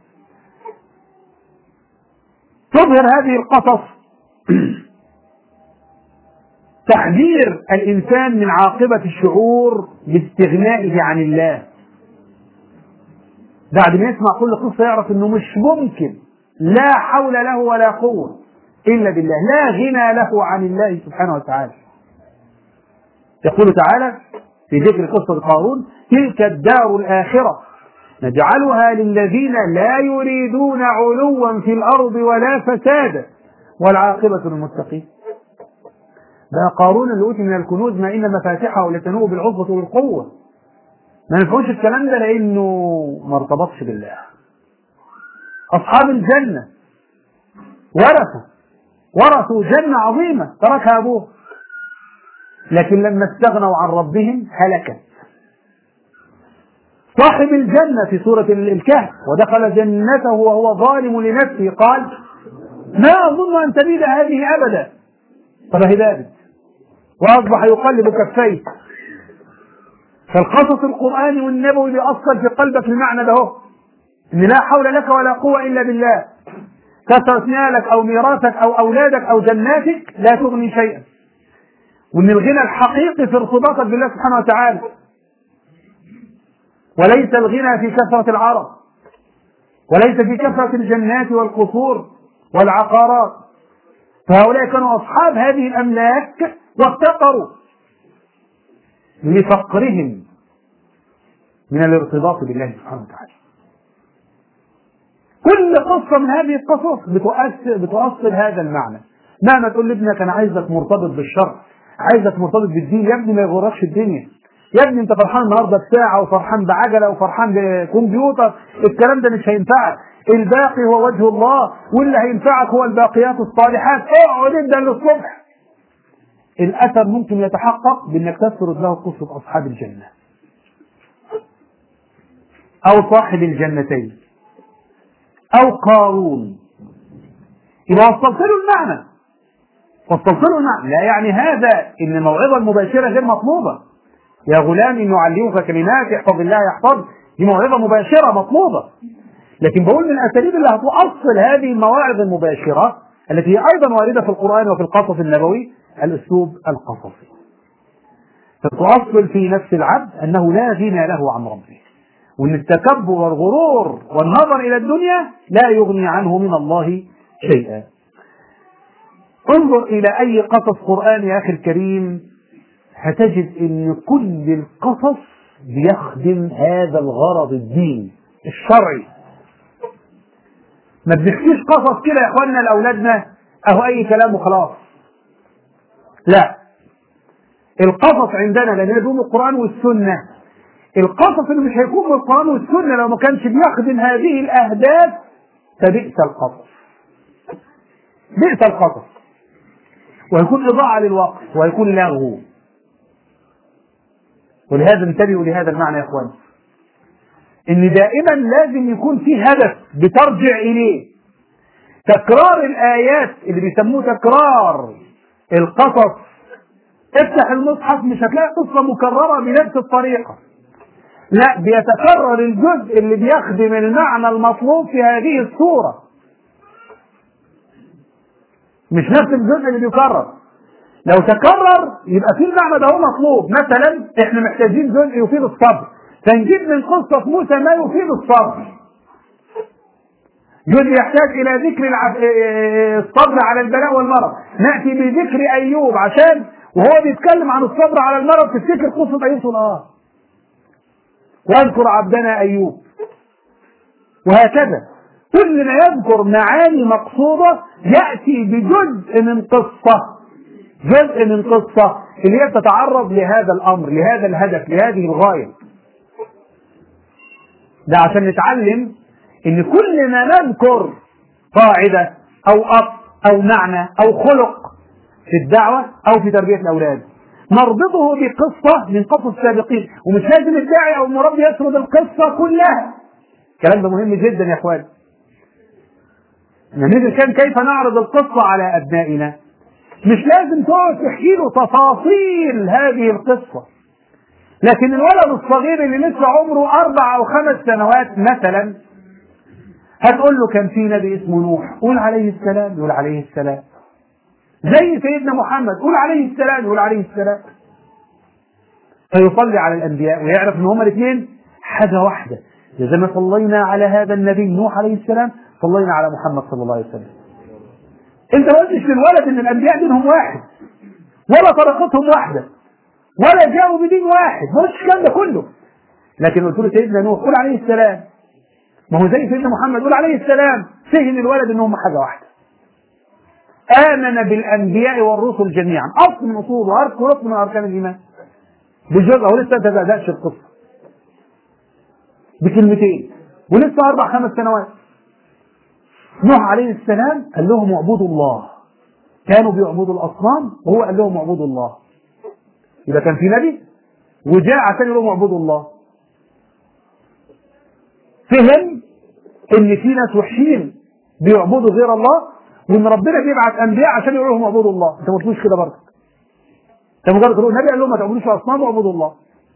تظهر هذه القصص تحذير الإنسان من عاقبة الشعور باستغنائه عن الله بعد ما يسمع كل قصة يعرف أنه مش ممكن لا حول له ولا قوة إلا بالله لا غنى له عن الله سبحانه وتعالى يقول تعالى في ذكر قصة قارون تلك الدار الآخرة نجعلها للذين لا يريدون علوا في الأرض ولا فسادا والعاقبة للمتقين ده قارون اللي أوتي من الكنوز ما إن مفاتحه لتنوء بالعصبة والقوة ما نفهمش الكلام ده لأنه ما ارتبطش بالله أصحاب الجنة ورثوا ورثوا جنة عظيمة تركها أبوه لكن لما استغنوا عن ربهم هلكت صاحب الجنة في سورة الكهف ودخل جنته وهو ظالم لنفسه قال ما أظن أن تبيد هذه أبدا فله بابت وأصبح يقلب كفيه فالقصص القرآني والنبوي بيأثر في قلبك المعنى ده إن لا حول لك ولا قوة إلا بالله كثرة مالك أو ميراثك أو أولادك أو جناتك لا تغني شيئا وإن الغنى الحقيقي في ارتباطك بالله سبحانه وتعالى وليس الغنى في كثرة العرب وليس في كثرة الجنات والقصور والعقارات فهؤلاء كانوا أصحاب هذه الأملاك وافتقروا لفقرهم من الارتباط بالله سبحانه وتعالى كل قصة من هذه القصص بتؤثر بتؤصل هذا المعنى مهما تقول لابنك أنا عايزك مرتبط بالشر عايزك مرتبط بالدين يا ابني ما يغركش الدنيا يا ابني انت فرحان النهارده بساعة وفرحان بعجلة وفرحان بكمبيوتر الكلام ده مش هينفعك الباقي هو وجه الله واللي هينفعك هو الباقيات الصالحات اقعد ابدا للصبح الاثر ممكن يتحقق بانك تسرد له قصة اصحاب الجنة او صاحب الجنتين او قارون اذا وصلت له المعنى وصلت له المعنى لا يعني هذا ان الموعظه المباشره غير مطلوبه يا غلام ان يعلمك كلمات احفظ الله يحفظ دي موعظه مباشره مطلوبه لكن بقول من الاساليب اللي هتؤصل هذه المواعظ المباشره التي هي ايضا وارده في القران وفي القصص النبوي الاسلوب القصصي فتؤصل في نفس العبد انه لا غنى له عن ربه وان التكبر والغرور والنظر الى الدنيا لا يغني عنه من الله شيئا انظر الى اي قصص قران يا اخي الكريم هتجد ان كل القصص بيخدم هذا الغرض الديني الشرعي ما بنحكيش قصص كده يا اخواننا لاولادنا اهو اي كلام وخلاص لا القصص عندنا لان يدوم القران والسنه القصص اللي مش هيكون من القران والسنه لو ما كانش بيخدم هذه الاهداف فبئس القصص بئس القصص ويكون اضاعه للوقت ويكون لغو ولهذا انتبهوا لهذا المعنى يا اخوان ان دائما لازم يكون في هدف بترجع اليه تكرار الايات اللي بيسموه تكرار القصص افتح المصحف مش هتلاقي قصه مكرره بنفس الطريقه لا بيتكرر الجزء اللي بيخدم المعنى المطلوب في هذه الصوره مش نفس الجزء اللي بيكرر لو تكرر يبقى في المعنى ده هو مطلوب مثلا احنا محتاجين جزء يفيد الصبر فنجيب من قصة موسى ما يفيد الصبر جزء يحتاج إلى ذكر العب... الصبر على البلاء والمرض نأتي بذكر أيوب عشان وهو بيتكلم عن الصبر على المرض تفتكر قصة أيوب تقول آه واذكر عبدنا أيوب وهكذا كل ما يذكر معاني مقصودة يأتي بجزء من قصة جزء من قصة اللي هي تتعرض لهذا الأمر لهذا الهدف لهذه الغاية ده عشان نتعلم ان كل ما نذكر قاعدة او اصل او معنى او خلق في الدعوة او في تربية الاولاد نربطه بقصة من قصص السابقين ومش لازم الداعي او المربي يسرد القصة كلها الكلام ده مهم جدا يا اخوان نميذج كان كيف نعرض القصة على ابنائنا مش لازم تقعد تحكي له تفاصيل هذه القصة لكن الولد الصغير اللي لسه عمره أربع أو خمس سنوات مثلا هتقول له كان في نبي اسمه نوح قول عليه السلام يقول عليه السلام زي سيدنا محمد قول عليه السلام يقول عليه السلام فيصلي على الأنبياء ويعرف إن هما الاثنين حاجة واحدة زي ما صلينا على هذا النبي نوح عليه السلام صلينا على محمد صلى الله عليه وسلم انت ما قلتش للولد ان الانبياء دينهم واحد ولا طريقتهم واحده ولا جاءوا بدين واحد ما قلتش الكلام ده كله لكن قلت له سيدنا نوح قول عليه السلام ما هو زي سيدنا محمد قول عليه السلام فهم الولد ان هم حاجه واحده امن بالانبياء والرسل جميعا اصل من اصول وركن من اركان الايمان بالجزء هو لسه ما بداش القصه بكلمتين ولسه اربع خمس سنوات نوح عليه السلام قال لهم اعبدوا الله كانوا بيعبدوا الاصنام وهو قال لهم اعبدوا الله يبقى كان في نبي وجاء عشان يقول لهم اعبدوا الله فهم ان في ناس وحشين بيعبدوا غير الله وان ربنا بيبعت انبياء عشان يقول لهم اعبدوا الله انت ما قلتوش كده برضه انت مجرد تقول النبي قال لهم ما تعبدوش اصنام واعبدوا الله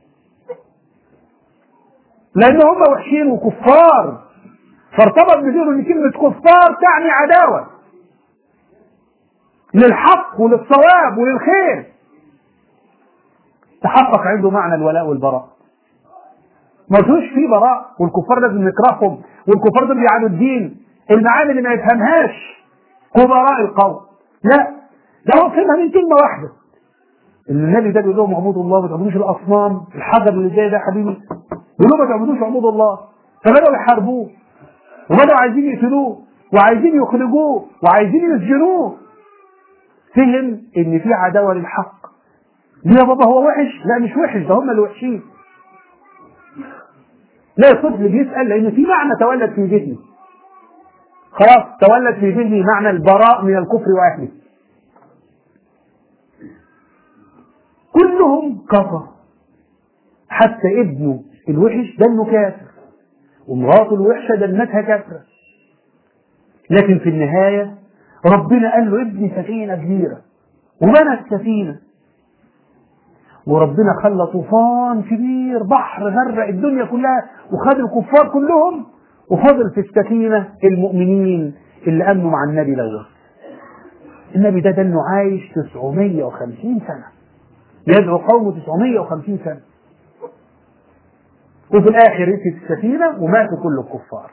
لان هم وحشين وكفار فارتبط بدينه ان كلمه كفار تعني عداوه للحق وللصواب وللخير تحقق عنده معنى الولاء والبراء ما قلتوش في براء والكفار لازم نكرههم والكفار دول بيعادوا الدين المعاني اللي ما يفهمهاش كبراء القوم لا ده هو فهمها من كلمه واحده ان النبي ده بيقول لهم اعبدوا الله ما تعبدوش الاصنام الحجر اللي زي ده يا حبيبي بيقول لهم ما تعبدوش اعبدوا الله فبداوا يحاربوه وبداوا عايزين يقتلوه وعايزين يخرجوه وعايزين يسجنوه فهم ان في عداوه للحق ليه يا بابا هو وحش؟ لا مش وحش ده هم اللي وحشين. لا الطفل بيسأل لأن في معنى تولد في ذهنه. خلاص تولد في ذهني معنى البراء من الكفر وأهله. كلهم كفر. حتى ابنه الوحش ده انه كافر. ومراته الوحشة دنتها كافرة. لكن في النهاية ربنا قال له ابني سفينة كبيرة وبنى السفينة وربنا خلى طوفان كبير بحر غرق الدنيا كلها وخد الكفار كلهم وفضل في السفينة المؤمنين اللي أمنوا مع النبي دوت النبي ده ده انه عايش 950 سنة يدعو قومه 950 سنة وفي الآخر ركب السفينة وماتوا كل الكفار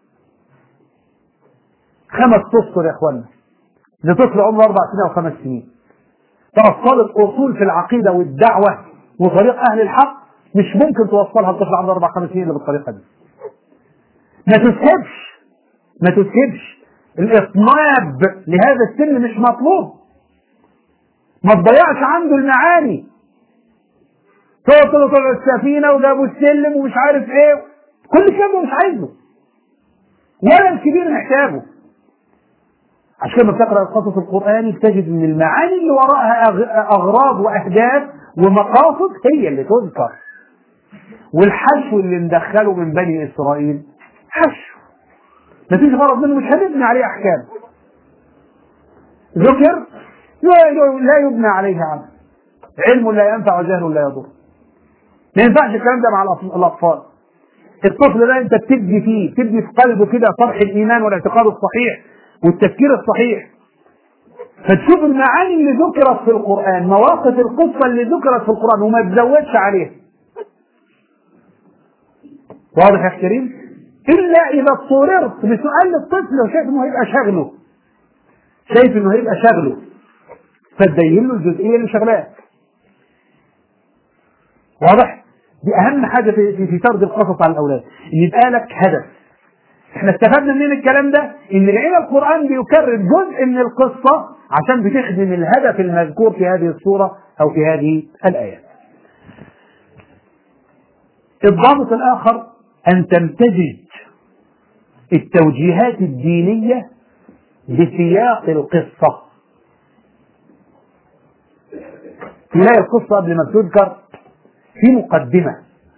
خمس أسطر يا إخوانا لطفل عمره أربع سنين أو خمس سنين توصلت أصول في العقيدة والدعوة وطريق أهل الحق مش ممكن توصلها لطفل عنده أربع خمس سنين إلا بالطريقة دي ما تسهبش ما تسهبش الإطناب لهذا السن مش مطلوب ما تضيعش عنده المعاني تقعد له طلع السفينة وجابوا السلم ومش عارف ايه كل الكلام مش عايزه ولا الكبير محتاجه عشان لما بتقرا القصص القراني بتجد ان المعاني اللي وراءها اغراض واهداف ومقاصد هي اللي تذكر والحشو اللي مدخله من بني اسرائيل حشو مفيش غرض منه مش هنبني عليه احكام ذكر لا يبنى عليه عمل علم لا ينفع وجهل لا يضر ما ينفعش الكلام ده مع الاطفال الطفل ده انت بتبني فيه تبني في قلبه كده فرح الايمان والاعتقاد الصحيح والتفكير الصحيح فتشوف المعاني اللي ذكرت في القران مواقف القصه اللي ذكرت في القران وما تزودش عليها واضح يا كريم الا اذا اضطررت بسؤال للطفل وشايف انه هيبقى شغله شايف انه هيبقى شغله فتبين له الجزئيه اللي شغلاه واضح دي اهم حاجه في في, في سرد القصص على الاولاد ان يبقى لك هدف احنا استفدنا من الكلام ده ان العلم القران بيكرر جزء من القصه عشان بتخدم الهدف المذكور في هذه الصوره او في هذه الايات الضابط الاخر ان تمتزج التوجيهات الدينيه بسياق القصه تلاقي القصه قبل ما تذكر في مقدمة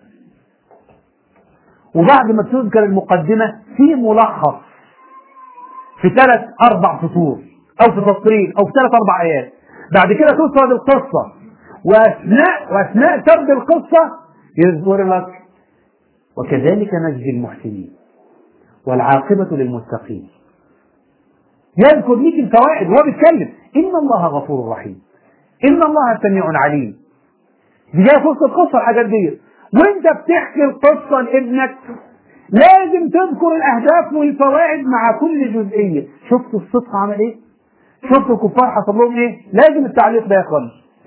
وبعد ما تذكر المقدمة في ملخص في ثلاث أربع فصول أو في فصلين أو في ثلاث أربع آيات بعد كده تسرد القصة وأثناء وأثناء سرد القصة يذكر لك وكذلك نجزي المحسنين والعاقبة للمتقين يذكر ليك الفوائد وهو بيتكلم إن الله غفور رحيم إن الله سميع عليم دي جايه في وسط القصه الحاجات دي وانت بتحكي القصه لابنك لازم تذكر الاهداف والفوائد مع كل جزئيه شفتوا الصدق عمل ايه شفتوا الكفار حصل لهم ايه لازم التعليق ده يا اخوان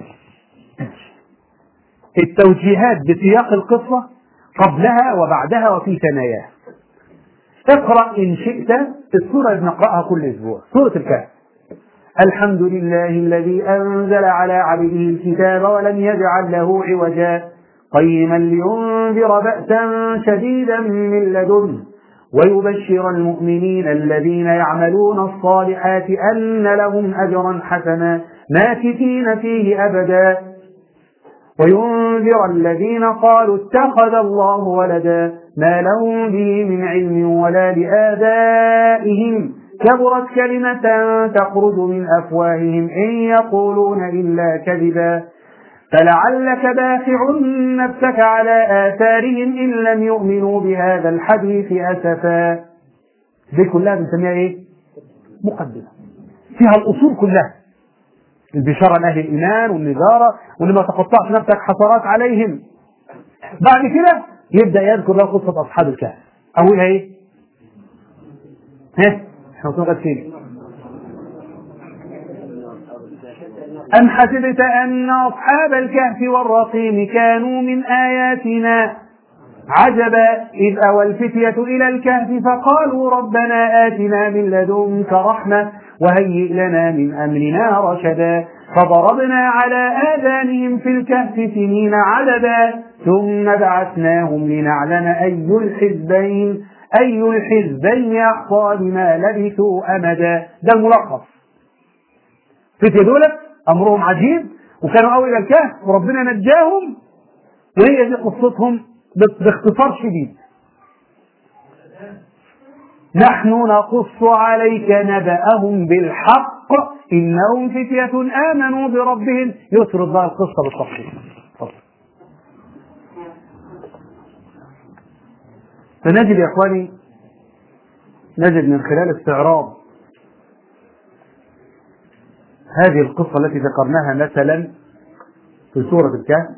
التوجيهات بسياق القصه قبلها وبعدها وفي ثناياها اقرا ان شئت السوره اللي بنقراها كل اسبوع سوره الكهف الحمد لله الذي أنزل على عبده الكتاب ولم يجعل له عوجا قيما لينذر بأسا شديدا من لدنه ويبشر المؤمنين الذين يعملون الصالحات أن لهم أجرا حسنا ماكثين فيه أبدا وينذر الذين قالوا اتخذ الله ولدا ما لهم به من علم ولا لآبائهم كبرت كلمة تخرج من أفواههم إن يقولون إلا كذبا فلعلك باخع نفسك على آثارهم إن لم يؤمنوا بهذا الحديث أسفا دي كلها بنسميها إيه؟ مقدمة فيها الأصول كلها البشارة لأهل الإيمان والنذارة واللي ما تقطعش نفسك حسرات عليهم بعد كده يبدأ يذكر له قصة أصحاب الكهف أولها إيه؟ ها؟ احنا وصلنا فين؟ أم حسبت أن أصحاب الكهف والرقيم كانوا من آياتنا عجبا إذ أوى الفتية إلى الكهف فقالوا ربنا آتنا من لدنك رحمة وهيئ لنا من أمرنا رشدا فضربنا على آذانهم في الكهف سنين عددا ثم بعثناهم لنعلم أي الحزبين أي الحزبين أحصى لما لبثوا أمدا ده الملخص فتية دولت أمرهم عجيب وكانوا أول إلى الكهف وربنا نجاهم وهي دي قصتهم باختصار شديد نحن نقص عليك نبأهم بالحق بالحق إنهم فتية آمنوا بربهم يسرد بقى القصة بالتفصيل اتفضل. فنجد يا إخواني نجد من خلال استعراض هذه القصة التي ذكرناها مثلا في سورة الكهف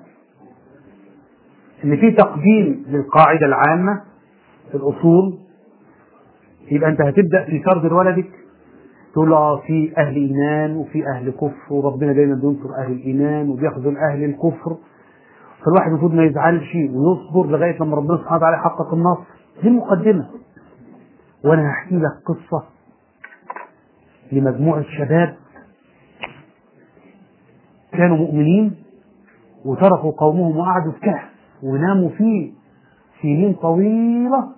إن في تقديم للقاعدة العامة في الأصول يبقى أنت هتبدأ في فرد ولدك تقول له آه في أهل إيمان وفي أهل كفر وربنا دايما بينصر أهل الإيمان وبيخذل أهل الكفر فالواحد المفروض ما يزعلش ويصبر لغاية لما ربنا سبحانه وتعالى يحقق النصر دي المقدمة وأنا هحكي لك قصة لمجموعة شباب كانوا مؤمنين وتركوا قومهم وقعدوا في كهف وناموا فيه سنين طويلة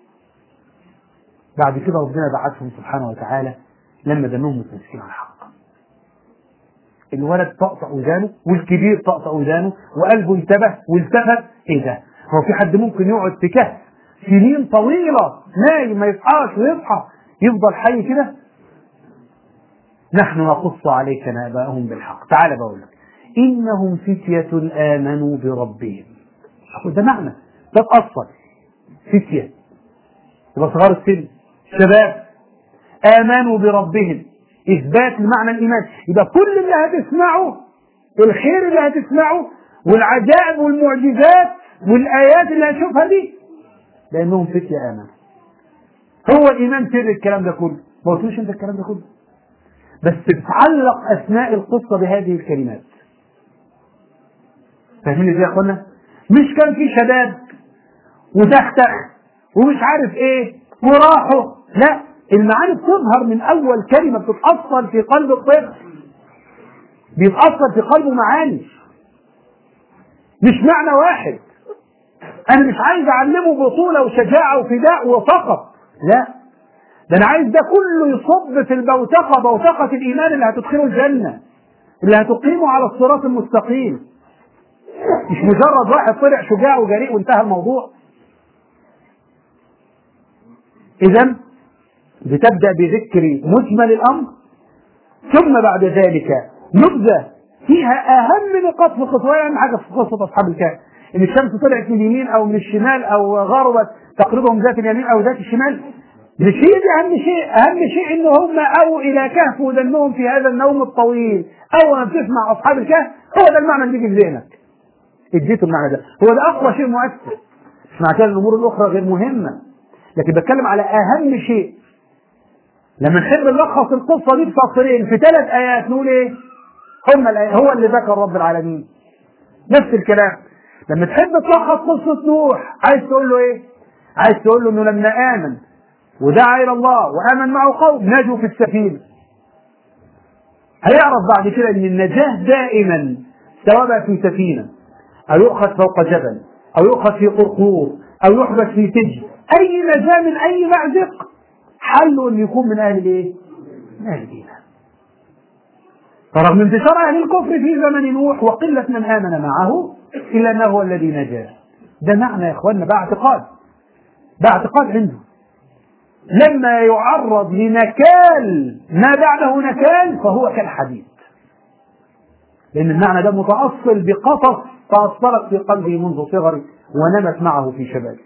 بعد كده ربنا بعثهم سبحانه وتعالى لما دنهم متمسكين على الحق الولد طقطق ودانه والكبير طقطق ودانه وقلبه انتبه والتفت ايه ده هو في حد ممكن يقعد في كهف سنين طويلة نايم ما يصحاش ويصحى يفضل حي كده نحن نقص عليك نبأهم بالحق تعال بقول لك إنهم فتية آمنوا بربهم أقول ده معنى ده أصل فتية يبقى صغار السن شباب آمنوا بربهم إثبات لمعنى الإيمان يبقى كل اللي هتسمعه الخير اللي هتسمعه والعجائب والمعجزات والآيات اللي هتشوفها دي لأنهم فتية آمنوا هو الإيمان سر الكلام ده كله ما قلتوش أنت الكلام ده كله بس بتعلق أثناء القصة بهذه الكلمات فاهمين ازاي يا اخوانا؟ مش كان في شباب وتختخ ومش عارف ايه وراحوا لا المعاني بتظهر من اول كلمه بتتاصل في قلب الطفل بيتاثر في قلبه معاني مش معنى واحد انا مش عايز اعلمه بطوله وشجاعه وفداء وفقط لا ده انا عايز ده كله يصب في البوتقه بوتقه الايمان اللي هتدخله الجنه اللي هتقيمه على الصراط المستقيم مش مجرد واحد طلع شجاع وجريء وانتهى الموضوع اذا بتبدا بذكر مجمل الامر ثم بعد ذلك نبذه فيها اهم نقاط في القصه ولا اهم حاجه في قصه اصحاب الكهف ان الشمس طلعت من اليمين او من الشمال او غربت تقريبهم ذات اليمين او ذات الشمال مش هي دي اهم شيء اهم شيء ان هم اووا الى كهف ودنهم في هذا النوم الطويل اول ما بتسمع اصحاب الكهف هو ده المعنى اللي بيجي في ذهنك اديته المعنى ده هو ده اقوى شيء مؤثر مش معنى كده الامور الاخرى غير مهمه لكن بتكلم على اهم شيء لما نحب نلخص القصه دي في سطرين في ثلاث ايات نقول ايه هم الآيات هو اللي ذكر رب العالمين نفس الكلام لما تحب تلخص قصه نوح عايز تقول له ايه عايز تقول له انه لما امن ودعا الى الله وامن معه قوم نجوا في السفينه هيعرف بعد كده ان النجاه دائما سواء بقى في سفينه او يؤخذ فوق جبل او يؤخذ في قرقور او يحبس في سجن اي نجاه من اي مأزق حله ان يكون من اهل الايه؟ من اهل الايمان فرغم انتشار اهل الكفر في زمن نوح وقله من امن معه الا انه هو الذي نجا ده معنى يا اخواننا ده اعتقاد ده اعتقاد عنده لما يعرض لنكال ما بعده نكال فهو كالحديد لأن المعنى ده متأصل بقصص تأصلت في قلبه منذ صغره ونمت معه في شبابه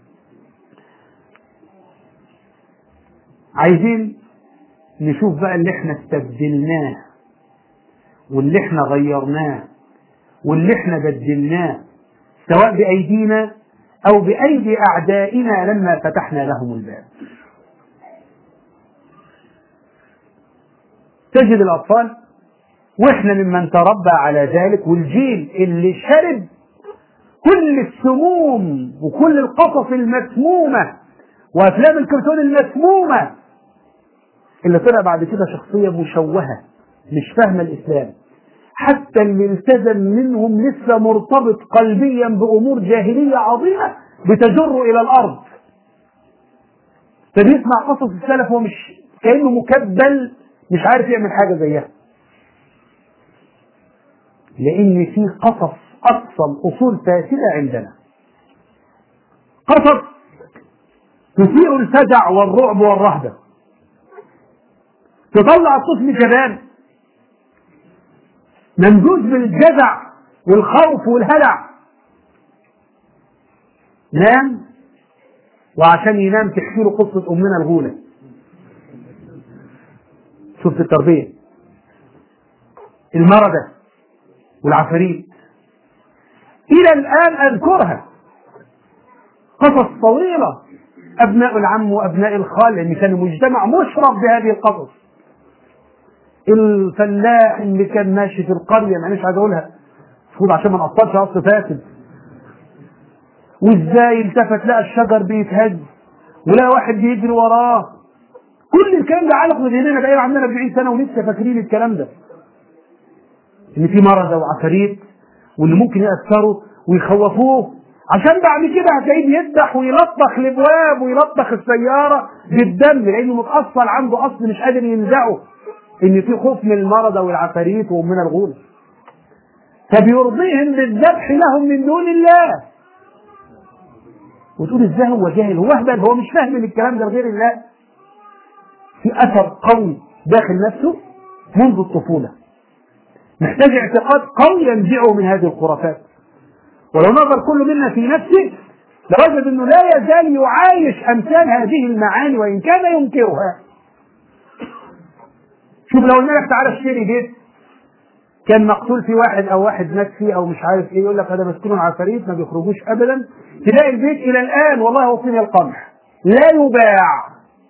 عايزين نشوف بقى اللي احنا استبدلناه واللي احنا غيرناه واللي احنا بدلناه سواء بأيدينا أو بأيدي أعدائنا لما فتحنا لهم الباب تجد الأطفال واحنا ممن تربى على ذلك والجيل اللي شرب كل السموم وكل القصص المسمومة وأفلام الكرتون المسمومة اللي طلع بعد كده شخصية مشوهة مش فاهمة الإسلام حتى اللي التزم منهم لسه مرتبط قلبيا بأمور جاهلية عظيمة بتجره إلى الأرض فبيسمع قصص السلف ومش كأنه مكبل مش عارف يعمل حاجة زيها لأن في قصص أصل أصول فاسدة عندنا قصص تثير الفزع والرعب والرهبة تطلع الطفل جبان ممدود بالجزع والخوف والهلع نام وعشان ينام تحكي له قصة أمنا الغولة شفت التربية المردة والعفاريت إلى الآن أذكرها قصص طويلة أبناء العم وأبناء الخال لأن كان مجتمع مشرب بهذه القصص الفلاح اللي كان ماشي في القرية معلش عايز أقولها المفروض عشان ما نقطعش أصل فاسد وازاي التفت لقى الشجر بيتهز ولقى واحد بيجري وراه كل الكلام ده علق بذهننا بقى عندنا 40 سنه ولسه فاكرين الكلام ده ان في مرض وعفاريت واللي ممكن ياثروا ويخوفوه عشان بعد كده هتلاقيه بيذبح ويلطخ الابواب ويلطخ السياره بالدم لانه متاصل عنده اصل مش قادر ينزعه ان في خوف من المرض والعفاريت ومن الغول فبيرضيهم بالذبح لهم من دون الله وتقول ازاي هو جاهل هو اهبل هو مش فاهم ان الكلام ده غير الله في اثر قوي داخل نفسه منذ الطفوله محتاج اعتقاد قوي ينزعه من هذه الخرافات ولو نظر كل منا في نفسه لوجد انه لا يزال يعايش امثال هذه المعاني وان كان ينكرها شوف لو قلنا لك تعالى اشتري بيت كان مقتول فيه واحد او واحد مات فيه او مش عارف ايه يقول لك هذا مسكون عفاريت ما بيخرجوش ابدا تلاقي البيت الى الان والله هو صين القمح لا يباع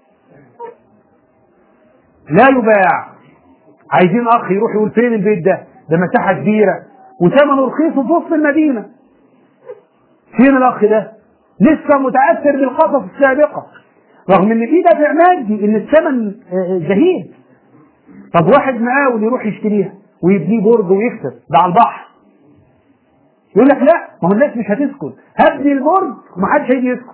لا يباع عايزين اخ يروح يقول فين البيت ده ده مساحه كبيره وثمنه رخيص في وسط المدينه فين الاخ ده لسه متاثر بالقصص السابقه رغم ان في دافع مادي ان الثمن زهيد طب واحد مقاول يروح يشتريها ويبنيه برج ويكسب ده على البحر يقول لك لا ما هو الناس مش هتسكن هبني البرج ومحدش هيجي يسكن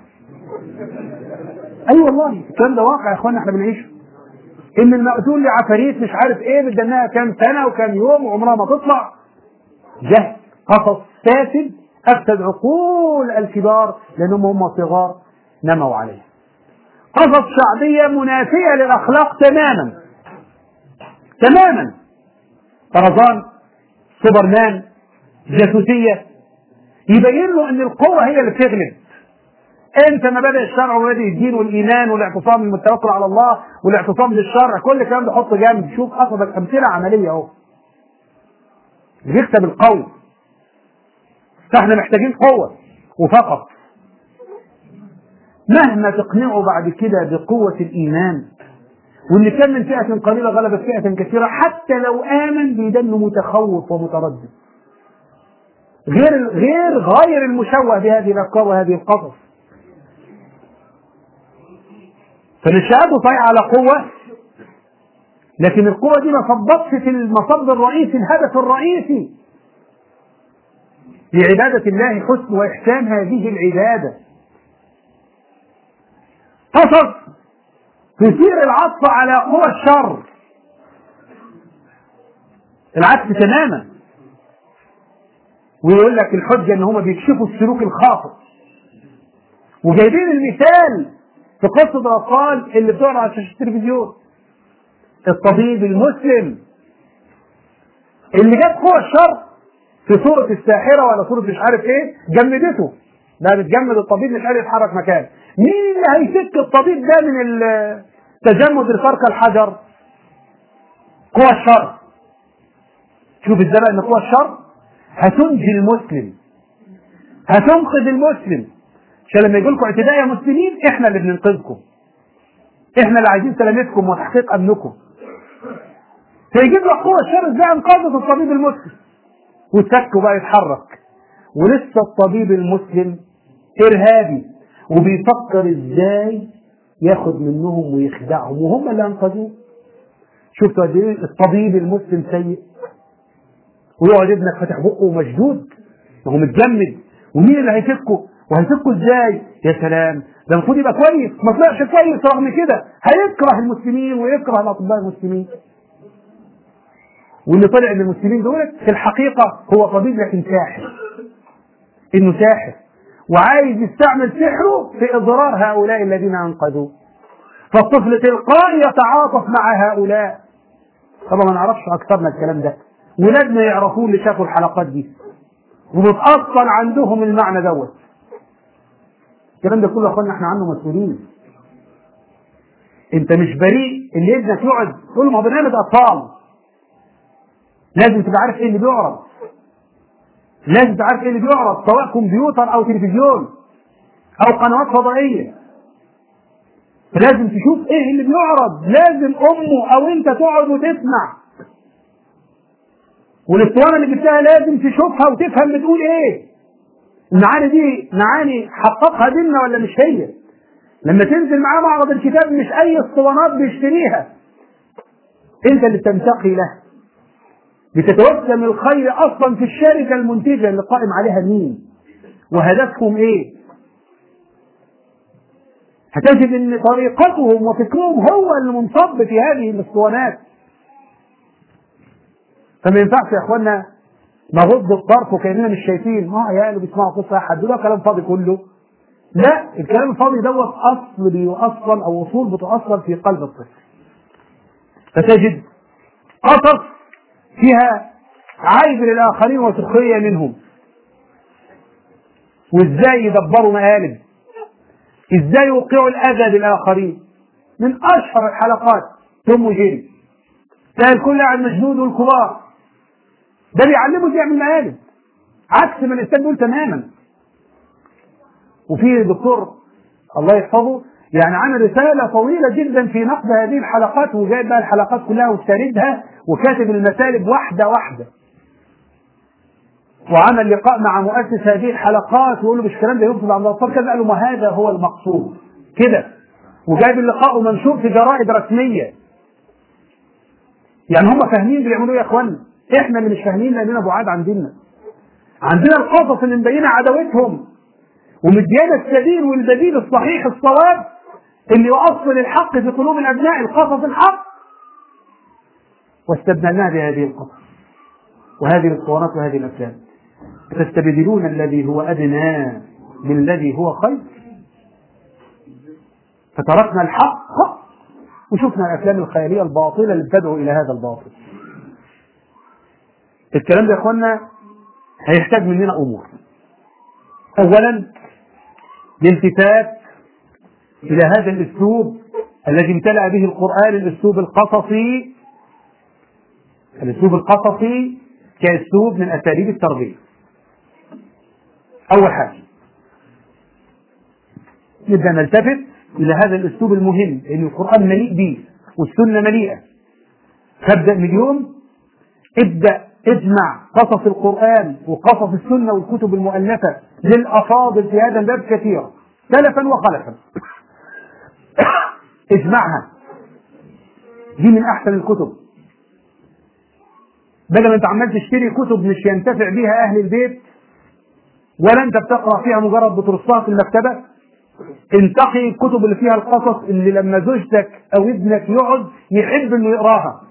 اي أيوة والله الكلام ده واقع يا اخوانا احنا بنعيشه ان المقتول لعفاريت مش عارف ايه بدناها كام سنه وكام يوم وعمرها ما تطلع جهل قصص فاسد افسد عقول الكبار لانهم هم صغار نموا عليها قصص شعبيه منافيه للاخلاق تماما تماما طرزان سوبرمان جاسوسيه يبين له ان القوه هي اللي بتغلب انت مبادئ الشرع ومبادئ الدين والايمان والاعتصام بالتوكل على الله والاعتصام بالشرع كل الكلام ده حطه جنب شوف اخذك امثله عمليه اهو بيكسب القوي فاحنا محتاجين قوه وفقط مهما تقنعه بعد كده بقوة الإيمان واللي كان من فئة قليلة غلبت فئة كثيرة حتى لو آمن بيدنه متخوف ومتردد غير غير غير المشوه بهذه الأفكار وهذه القصص فالشهادة صحيح على قوة لكن القوة دي ما صبتش في المصب الرئيسي الهدف الرئيسي لعبادة الله حسن وإحسان هذه العبادة قصص تثير العطف على قوى الشر العكس تماما ويقول لك الحجة ان هم بيكشفوا السلوك الخاطئ وجايبين المثال في قصة الأطفال اللي بتقرا على شاشة التلفزيون الطبيب المسلم اللي جاب قوى الشر في صورة الساحرة ولا صورة مش عارف ايه جمدته ده بتجمد الطبيب مش قادر يتحرك مكان مين اللي هيفك الطبيب ده من تجمد الفرق الحجر قوى الشر شوف ازاي ان قوى الشر هتنجي المسلم هتنقذ المسلم عشان لما يقول لكم اعتداء يا مسلمين احنا اللي بننقذكم احنا اللي عايزين سلامتكم وتحقيق امنكم فيجيب لك قوة الشر ازاي انقذت الطبيب المسلم وتفكه بقى يتحرك ولسه الطبيب المسلم ارهابي وبيفكر ازاي ياخد منهم ويخدعهم وهم اللي انقذوه شفتوا قد ايه الطبيب المسلم سيء ويقعد ابنك فاتح بقه ومشدود وهو متجمد ومين اللي هيفكه وهيفكه ازاي يا سلام ده المفروض يبقى كويس ما طلعش كويس رغم كده هيكره المسلمين ويكره الاطباء المسلمين واللي طلع من المسلمين دول في الحقيقه هو طبيب لكن ساحر انه ساحر وعايز يستعمل سحره في اضرار هؤلاء الذين انقذوه فالطفل تلقائي يتعاطف مع هؤلاء طبعا ما نعرفش اكثرنا الكلام ده ولادنا يعرفوه اللي شافوا الحلقات دي ومتأصل عندهم المعنى دوت الكلام ده كله يا اخوانا احنا عنه مسؤولين انت مش بريء اللي ابنك يقعد تقول له ما هو برنامج اطفال لازم تبقى عارف ايه اللي بيعرض لازم تبقى عارف ايه اللي بيعرض سواء كمبيوتر او تلفزيون او قنوات فضائيه لازم تشوف ايه اللي بيعرض لازم امه او انت تقعد وتسمع والاسطوانه اللي جبتها لازم تشوفها وتفهم بتقول ايه المعاني دي معاني حققها ديننا ولا مش هي لما تنزل معاه معرض الكتاب مش اي اسطوانات بيشتريها انت اللي تنتقي له بتتوسم الخير اصلا في الشركه المنتجه اللي قائم عليها مين وهدفهم ايه هتجد ان طريقتهم وفكرهم هو اللي منصب في هذه الاسطوانات فما ينفعش يا اخوانا نغض الطرف وكاننا مش شايفين ما عيال بيسمعوا قصه احد ده كلام فاضي كله لا الكلام الفاضي دوت اصل بيؤصل او اصول بتؤصل في قلب الطفل فتجد قصص فيها عيب للاخرين وسخريه منهم وازاي يدبروا مقالب ازاي يوقعوا الاذى بالاخرين من اشهر الحلقات توم وجيري تلاقي الكل قاعد مشدود والكبار ده بيعلمه ازاي يعمل مقالب عكس ما الاستاذ بيقول تماما وفي دكتور الله يحفظه يعني عمل رساله طويله جدا في نقد هذه الحلقات وجايب بقى الحلقات كلها وساردها وكاتب المسالب واحده واحده وعمل لقاء مع مؤسس هذه الحلقات ويقول له مش الكلام ده يكتب عند الاطفال كذا قال له ما هذا هو المقصود كده وجايب اللقاء ومنشور في جرائد رسميه يعني هم فاهمين بيعملوا ايه يا اخوانا احنا اللي مش فاهمين لاننا بعاد عن ديننا عندنا القصص اللي مبينه عداوتهم ومديانا السبيل والبديل الصحيح الصواب اللي يؤصل الحق في قلوب الابناء القصص الحق واستبدلناه بهذه القصص وهذه الاسطوانات وهذه الافلام تستبدلون الذي هو ادنى بالذي هو خير فتركنا الحق وشفنا الافلام الخياليه الباطله اللي بتدعو الى هذا الباطل الكلام ده يا اخوانا هيحتاج مننا امور اولا الالتفات الى هذا الاسلوب الذي امتلأ به القرآن الاسلوب القصصي الاسلوب القصصي كاسلوب من اساليب التربيه اول حاجه نبدا نلتفت الى هذا الاسلوب المهم لان القران مليء به والسنه مليئه تبدا من اليوم ابدا اجمع قصص القران وقصص السنه والكتب المؤلفه للافاضل في هذا الباب كثيرا سلفا وخلفا اجمعها دي من احسن الكتب بدل ما انت عمال تشتري كتب مش ينتفع بها اهل البيت ولا انت بتقرا فيها مجرد بترصها في المكتبه انتقي الكتب اللي فيها القصص اللي لما زوجتك او ابنك يقعد يحب انه يقراها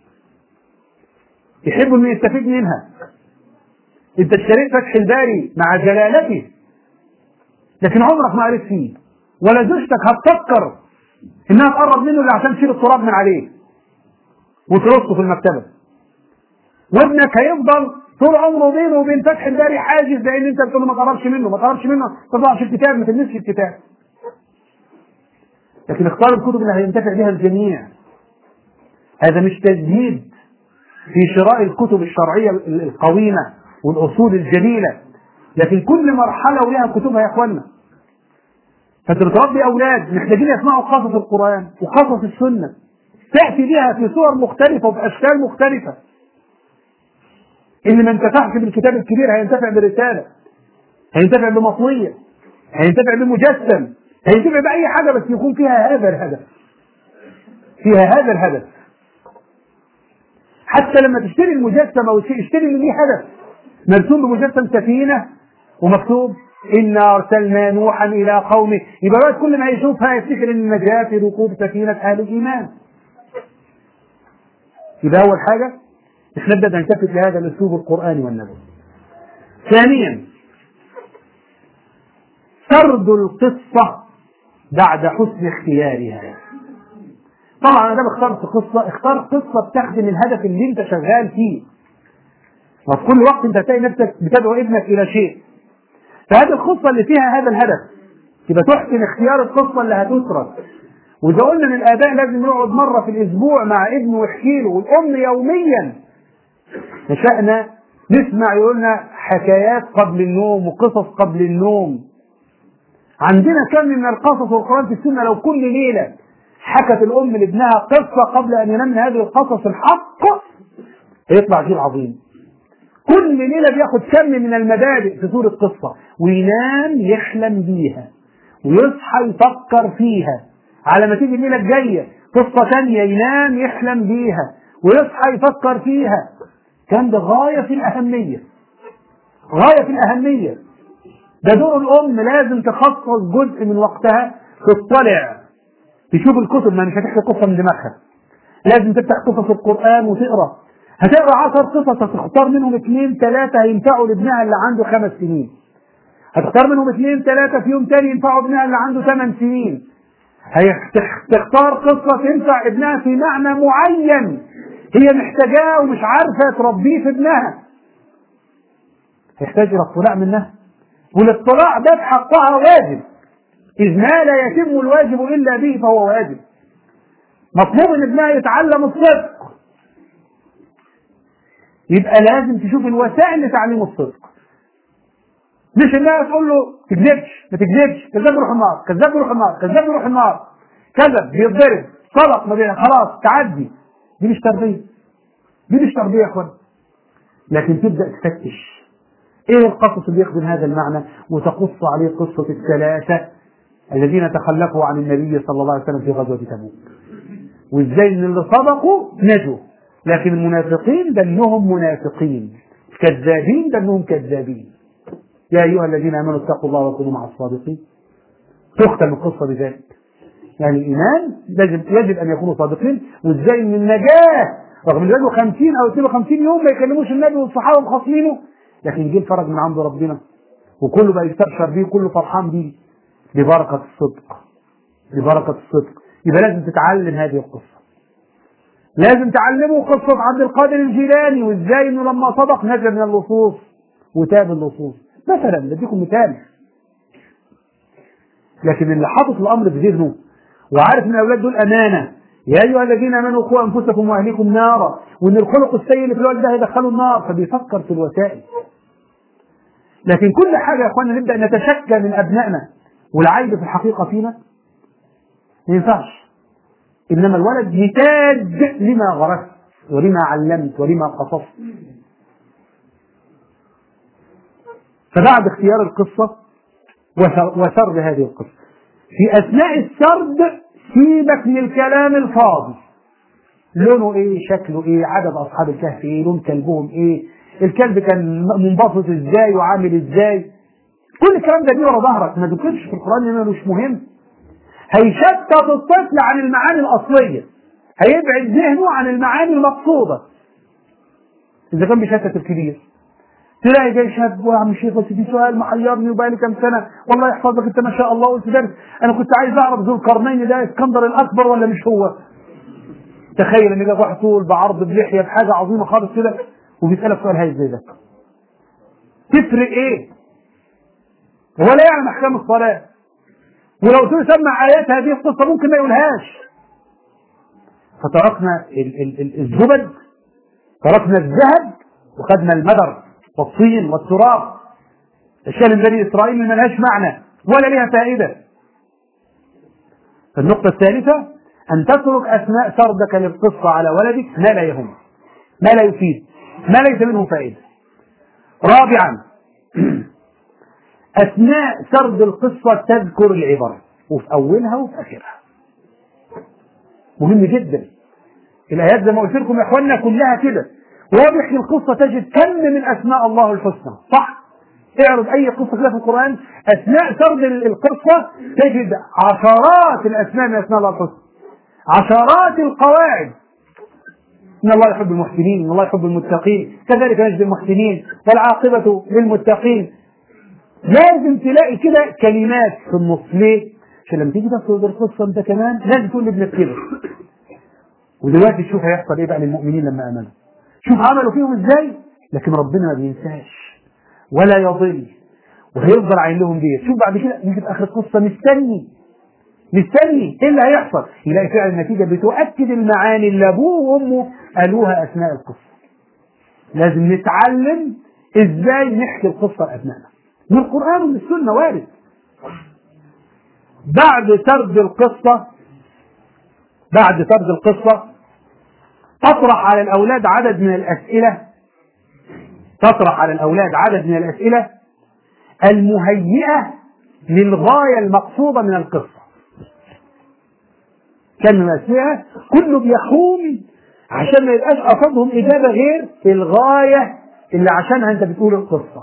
يحب انه يستفيد منها انت اشتريت فتح الباري مع جلالته لكن عمرك ما قريت فيه ولا زوجتك هتفكر انها تقرب منه الا عشان تشيل التراب من عليه وترصه في المكتبه وابنك هيفضل طول عمره بينه وبين فتح الباري حاجز لان انت بتقول له ما تقربش منه ما تقربش منه ما تطلعش الكتاب ما تلمسش الكتاب لكن اختار الكتب اللي هينتفع بها الجميع هذا مش تجديد في شراء الكتب الشرعية القويمة والأصول الجليلة لكن كل مرحلة ولها كتبها يا إخوانا فأنت بتربي أولاد محتاجين يسمعوا قصص القرآن وقصص السنة تأتي بها في صور مختلفة وبأشكال مختلفة اللي ما انتفعش بالكتاب الكبير هينتفع برسالة هينتفع بمطوية هينتفع بمجسم هينتفع بأي حاجة بس يكون فيها هذا الهدف فيها هذا الهدف حتى لما تشتري المجسم او الشيء اشتري اللي ليه هدف مرسوم بمجسم سفينه ومكتوب انا ارسلنا نوحا الى قومه يبقى الواحد كل ما يشوفها يفتكر ان النجاه في ركوب سفينه اهل الايمان يبقى اول حاجه احنا نبدا نلتفت لهذا الاسلوب القراني والنبوي ثانيا سرد القصه بعد حسن اختيارها طبعا انا اخترت قصه اختار قصه بتخدم الهدف اللي انت شغال فيه وفي كل وقت انت تلاقي نفسك بتدعو ابنك الى شيء فهذه القصه اللي فيها هذا الهدف يبقى تحسن اختيار القصه اللي هتترك واذا قلنا ان الاباء لازم يقعد مره في الاسبوع مع ابنه ويحكي له والام يوميا نشأنا نسمع يقولنا حكايات قبل النوم وقصص قبل النوم عندنا كم من القصص والقرآن في السنة لو كل ليلة حكت الأم لابنها قصة قبل أن ينام هذه القصص الحق هيطلع جيل عظيم كل ليلة بياخد كم من المبادئ في سورة قصة وينام يحلم بيها ويصحى يفكر فيها على ما تيجي الليلة الجاية قصة تانية ينام يحلم بيها ويصحى يفكر فيها كان ده غاية في الأهمية غاية في الأهمية ده دور الأم لازم تخصص جزء من وقتها تطلع تشوف الكتب ما مش هتحكي قصة من دماغها لازم تفتح قصص القرآن وتقرا هتقرا عشر قصص هتختار منهم اثنين ثلاثة هينفعوا لابنها اللي عنده خمس سنين هتختار منهم اثنين ثلاثة في يوم تاني ينفعوا ابنها اللي عنده ثمان سنين هتختار قصة تنفع ابنها في معنى معين هي محتاجاه ومش عارفة تربيه في ابنها يحتاج إلى اطلاع منها والاطلاع ده في حقها واجب إذ ما لا يتم الواجب إلا به فهو واجب مطلوب إن ابنها يتعلم الصدق يبقى لازم تشوف الوسائل لتعليم الصدق مش انها تقول له تكذبش ما تكذبش كذاب يروح النار كذاب يروح النار كذاب يروح النار كذب بيتضرب صدق ما بين خلاص تعدي دي مش تربيه دي مش تربيه يا اخوان لكن تبدا تفتش ايه القصص اللي يخدم هذا المعنى وتقص عليه قصه الثلاثه الذين تخلفوا عن النبي صلى الله عليه وسلم في غزوه تبوك وازاي ان اللي صدقوا نجوا لكن المنافقين دنهم منافقين كذابين دنهم كذابين يا ايها الذين امنوا اتقوا الله وكونوا مع الصادقين تختم القصه بذلك يعني الايمان يجب يجب ان يكونوا صادقين وازاي ان النجاه رغم ان بقوا 50 او 52 يوم ما يكلموش النبي والصحابه مخاصمينه لكن جه الفرج من عند ربنا وكله بقى يستبشر بيه وكله فرحان بيه ببركه الصدق ببركه الصدق يبقى لازم تتعلم هذه القصه لازم تعلمه قصه عبد القادر الجيلاني وازاي انه لما صدق نجا من اللصوص وتاب اللصوص مثلا بديكم مثال لكن اللي حاطط الامر في ذهنه وعارف ان الاولاد دول امانه يا ايها الذين امنوا قوا انفسكم واهليكم نارا وان الخلق السيء اللي في الولد ده هيدخله النار فبيفكر في الوسائل لكن كل حاجه يا اخوانا نبدا نتشكى من ابنائنا والعيب في الحقيقه فينا ما ينفعش انما الولد نتاج لما غرست ولما علمت ولما قصصت فبعد اختيار القصه وسرد هذه القصه في اثناء السرد سيبك من الكلام الفاضي لونه ايه شكله ايه عدد اصحاب الكهف ايه لون كلبهم ايه الكلب كان منبسط ازاي وعامل ازاي كل الكلام ده دي ورا ظهرك ما تذكرش في القران انه مش مهم هيشتت الطفل عن المعاني الاصليه هيبعد ذهنه عن المعاني المقصوده اذا كان بيشتت الكبير تلاقي جاي شاب يا عم الشيخ بس في سؤال محيرني وبقالي كام سنه والله يحفظك انت ما شاء الله قلت درس انا كنت عايز اعرف ذو القرنين ده اسكندر الاكبر ولا مش هو؟ تخيل ان جاب واحد طول بعرض بلحيه بحاجه عظيمه خالص كده وبيسالك سؤال هاي زي ده تفرق ايه؟ ولا يعلم احكام الصلاه ولو قلت له سمع ايات هذه القصه ممكن ما يقولهاش فتركنا الزبد تركنا الذهب وخدنا المدر والطين والتراب اشياء من بني اسرائيل ما لهاش معنى ولا لها فائده النقطة الثالثة أن تترك أثناء سردك للقصة على ولدك ما لا يهم ما لا يفيد ما ليس منه فائدة رابعا أثناء سرد القصة تذكر العبر وفي أولها وفي آخرها مهم جدا الآيات زي ما قلت لكم يا إخواننا كلها كده وهو بيحكي القصة تجد كم من أسماء الله الحسنى صح؟ اعرض أي قصة كده في القرآن أثناء سرد القصة تجد عشرات الأسماء من أسماء الله الحسنى عشرات القواعد إن الله يحب المحسنين إن الله يحب المتقين كذلك نجد المحسنين والعاقبة للمتقين لازم تلاقي كده كلمات في النص ليه؟ عشان لما تيجي تفرض القصة أنت كمان لازم تقول لابنك كده ودلوقتي شوف هيحصل ايه بقى للمؤمنين لما امنوا شوف عملوا فيهم ازاي لكن ربنا ما بينساش ولا يضل وهيفضل عين لهم ديت شوف بعد كده يجي في اخر القصه مستني مستني ايه اللي هيحصل يلاقي فعلا النتيجه بتؤكد المعاني اللي ابوه وامه قالوها اثناء القصه لازم نتعلم ازاي نحكي القصه لابنائنا من القران ومن السنه وارد بعد سرد القصه بعد سرد القصه تطرح على الاولاد عدد من الاسئله تطرح على الاولاد عدد من الاسئله المهيئه للغايه المقصوده من القصه كان الاسئله كله بيحوم عشان ما يبقاش قصدهم اجابه غير الغايه اللي عشانها انت بتقول القصه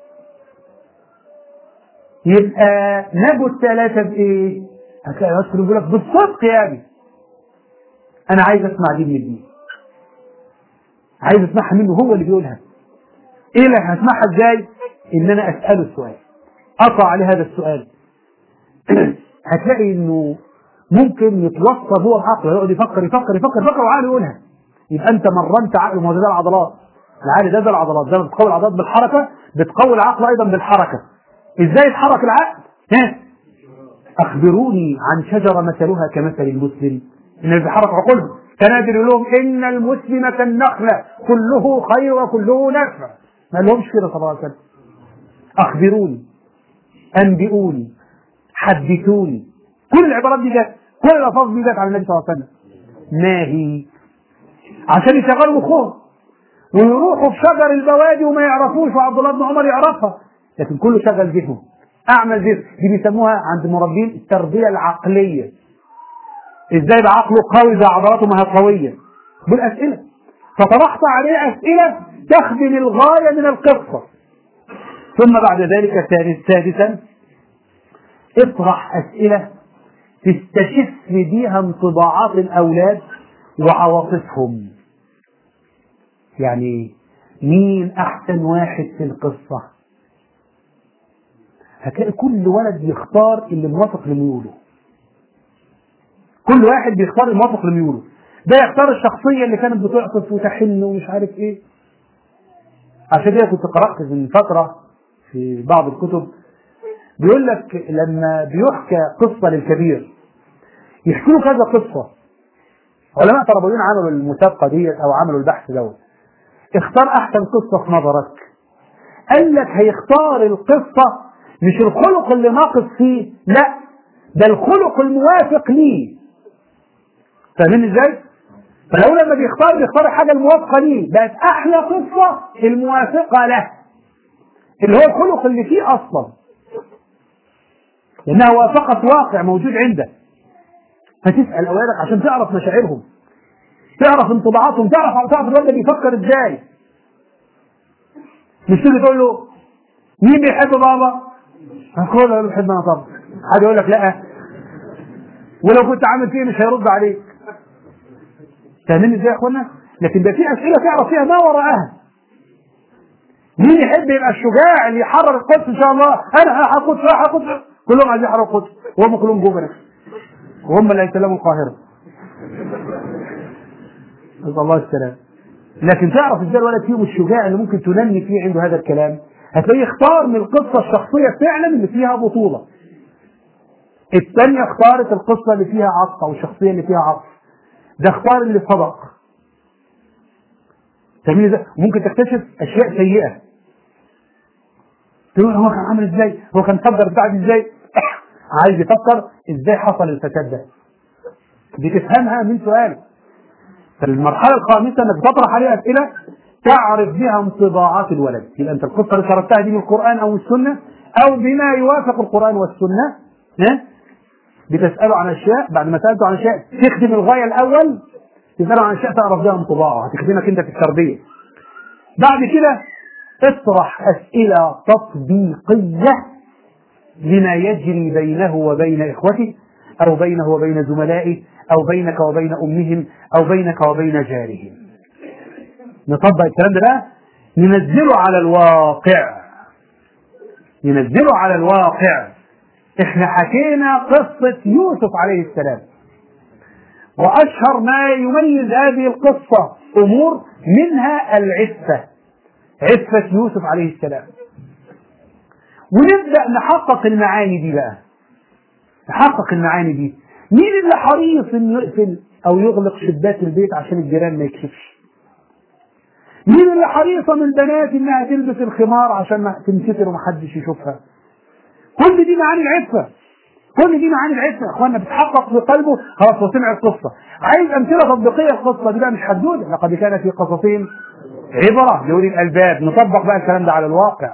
يبقى نجوا الثلاثه بايه؟ هتلاقي يذكر يقول لك بالصدق يا ابي انا عايز اسمع دي من الدين عايز اسمعها منه هو اللي بيقولها ايه اللي هسمعها ازاي؟ ان انا اساله السؤال اقع عليه هذا السؤال هتلاقي انه ممكن يتوصى هو بعقله يقعد يفكر يفكر يفكر يفكر وعقله يقولها يبقى انت مرنت عقله ما هو ده العضلات العقل ده ده العضلات زي ما بتقوي العضلات بالحركه بتقوي العقل ايضا بالحركه ازاي يتحرك العقل؟ ها اخبروني عن شجره مثلها كمثل المسلم ان اللي بيحرك عقولهم كان قادر يقول لهم ان المسلم كالنخله كله خير وكله نفع ما لهمش كده صلى الله عليه وسلم اخبروني انبئوني حدثوني كل العبارات دي جت كل الالفاظ دي جت على النبي صلى الله عليه وسلم ما هي عشان يشغلوا مخهم ويروحوا في شجر البوادي وما يعرفوش وعبد الله بن عمر يعرفها لكن كله شغل ذهنه اعمل ذهن دي بيسموها عند المربين التربيه العقليه ازاي يبقى عقله قوي زي عضلاته ما هي قويه بالاسئله فطرحت عليه اسئله تخدم الغايه من القصه ثم بعد ذلك سادسا اطرح اسئله تستشف بيها انطباعات الاولاد وعواطفهم يعني مين احسن واحد في القصه هتلاقي كل ولد يختار اللي موافق لميوله كل واحد بيختار الموافق لميوله ده يختار الشخصيه اللي كانت بتعطف وتحن ومش عارف ايه عشان كده كنت قرات من فتره في بعض الكتب بيقول لك لما بيحكى قصه للكبير يحكوا له كذا قصه علماء تربويين عملوا المسابقه ديت او عملوا البحث دوت اختار احسن قصه في نظرك قال لك هيختار القصه مش الخلق اللي ناقص فيه لا ده الخلق الموافق ليه فاهمين ازاي؟ فلو لما بيختار بيختار الحاجه الموافقه ليه بقت احلى قصه الموافقه له اللي هو الخلق اللي فيه اصلا لانها وافقت واقع موجود عنده فتسال اولادك عشان تعرف مشاعرهم تعرف انطباعاتهم تعرف تعرف الولد بيفكر ازاي مش تيجي تقول له مين بيحب بابا؟ هقول له بيحب انا طبعا حد يقول لك لا ولو كنت عامل فيه مش هيرد عليك فاهمين ازاي يا اخوانا؟ لكن ده في اسئله تعرف فيها ما وراءها مين يحب يبقى الشجاع اللي يحرر القدس ان شاء الله انا هاخد هاخد كلهم عايزين يحرروا القدس وهم كلهم جبنه وهم اللي هيسلموا القاهره نسال الله السلام لكن تعرف ازاي الولد فيهم الشجاع اللي ممكن تنمي فيه عنده هذا الكلام هتلاقيه اختار من القصه الشخصيه فعلا اللي فيها بطوله الثانيه اختارت القصه اللي فيها عطف او الشخصيه اللي فيها عطف ده اختار اللي صدق تميز ممكن تكتشف اشياء سيئه تقول هو كان عامل ازاي هو كان صدر بتاعك ازاي عايز يفكر ازاي حصل الفساد ده بتفهمها من سؤال فالمرحله الخامسه انك تطرح عليه اسئله تعرف بها انطباعات الولد يبقى انت القصه اللي شرحتها دي من القران او السنه او بما يوافق القران والسنه ها بتساله عن اشياء بعد ما سالته عن اشياء تخدم الغايه الاول تساله عن اشياء تعرف بها انطباعه هتخدمك انت في التربيه بعد كده اطرح اسئله تطبيقيه لما يجري بينه وبين اخوته او بينه وبين زملائه او بينك وبين امهم او بينك وبين جارهم نطبق الكلام ده بقى ننزله على الواقع ننزله على الواقع احنا حكينا قصة يوسف عليه السلام وأشهر ما يميز هذه القصة أمور منها العفة عفة يوسف عليه السلام ونبدأ نحقق المعاني دي بقى نحقق المعاني دي مين اللي حريص انه يقفل او يغلق شباك البيت عشان الجيران ما يكشفش مين اللي حريصة من البنات انها تلبس الخمار عشان ما تنستر ومحدش يشوفها كل دي معاني العفة كل دي معاني العفة يا اخوانا بتحقق في قلبه خلاص هو سمع القصة عايز امثلة تطبيقية القصة دي بقى مش حدودة لقد كان في قصصهم عبرة لأولي الألباب نطبق بقى الكلام ده على الواقع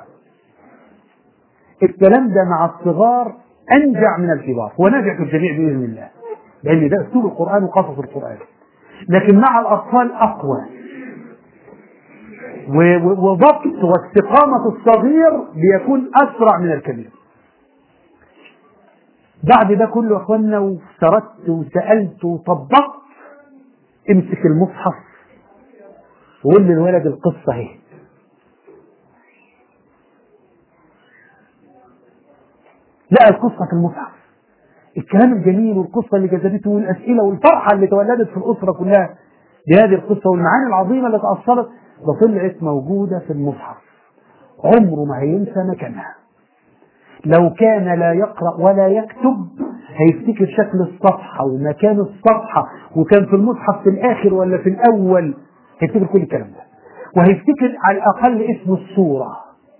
الكلام ده مع الصغار أنجع من الكبار هو ناجع في الجميع بإذن الله لأن ده أسلوب القرآن وقصص القرآن لكن مع الأطفال أقوى وضبط واستقامة الصغير بيكون أسرع من الكبير بعد ده كله يا اخوانا وسردت وسألت وطبقت امسك المصحف وقول للولد القصة اهي لقى القصة في المصحف الكلام الجميل والقصة اللي جذبته والأسئلة والفرحة اللي تولدت في الأسرة كلها بهذه القصة والمعاني العظيمة اللي تأصلت ده طلعت موجودة في المصحف عمره ما هينسى مكانها لو كان لا يقرأ ولا يكتب هيفتكر شكل الصفحة ومكان الصفحة وكان في المصحف في الآخر ولا في الأول هيفتكر كل الكلام ده وهيفتكر على الأقل اسم الصورة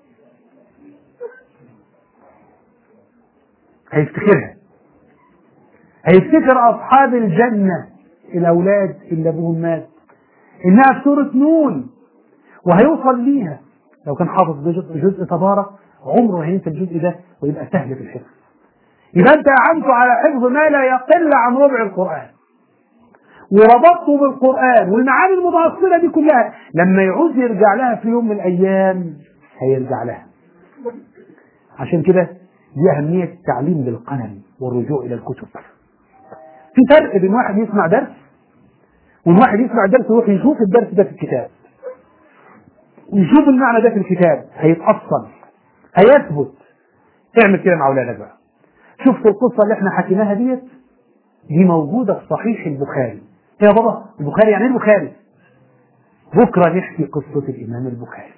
هيفتكرها هيفتكر أصحاب الجنة الأولاد اللي أبوهم مات إنها في سورة نون وهيوصل ليها لو كان حافظ جزء, جزء تبارك عمره ما هينسى الجزء ده ويبقى سهل في الحفظ يبقى أنت أعنته على حفظ ما لا يقل عن ربع القرآن وربطته بالقرآن والمعاني المتأصلة دي كلها لما يعوز يرجع لها في يوم من الأيام هيرجع لها عشان كده دي أهمية التعليم بالقلم والرجوع إلى الكتب في فرق بين واحد يسمع درس وان واحد يسمع درس ويروح يشوف الدرس ده في الكتاب ويشوف المعنى ده في الكتاب هيتأصل هيثبت اعمل كده مع اولادك بقى شفت القصة اللي احنا حكيناها ديت دي موجودة في صحيح البخاري يا بابا البخاري يعني ايه البخاري بكرة نحكي قصة الإمام البخاري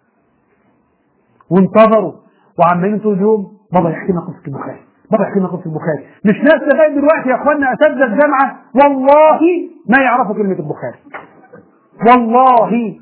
وانتظروا وعمالين طول اليوم بابا يحكي لنا قصة البخاري بابا يحكي لنا قصة البخاري مش ناس لغاية دلوقتي يا اخوانا أساتذة الجامعة والله ما يعرفوا كلمة البخاري والله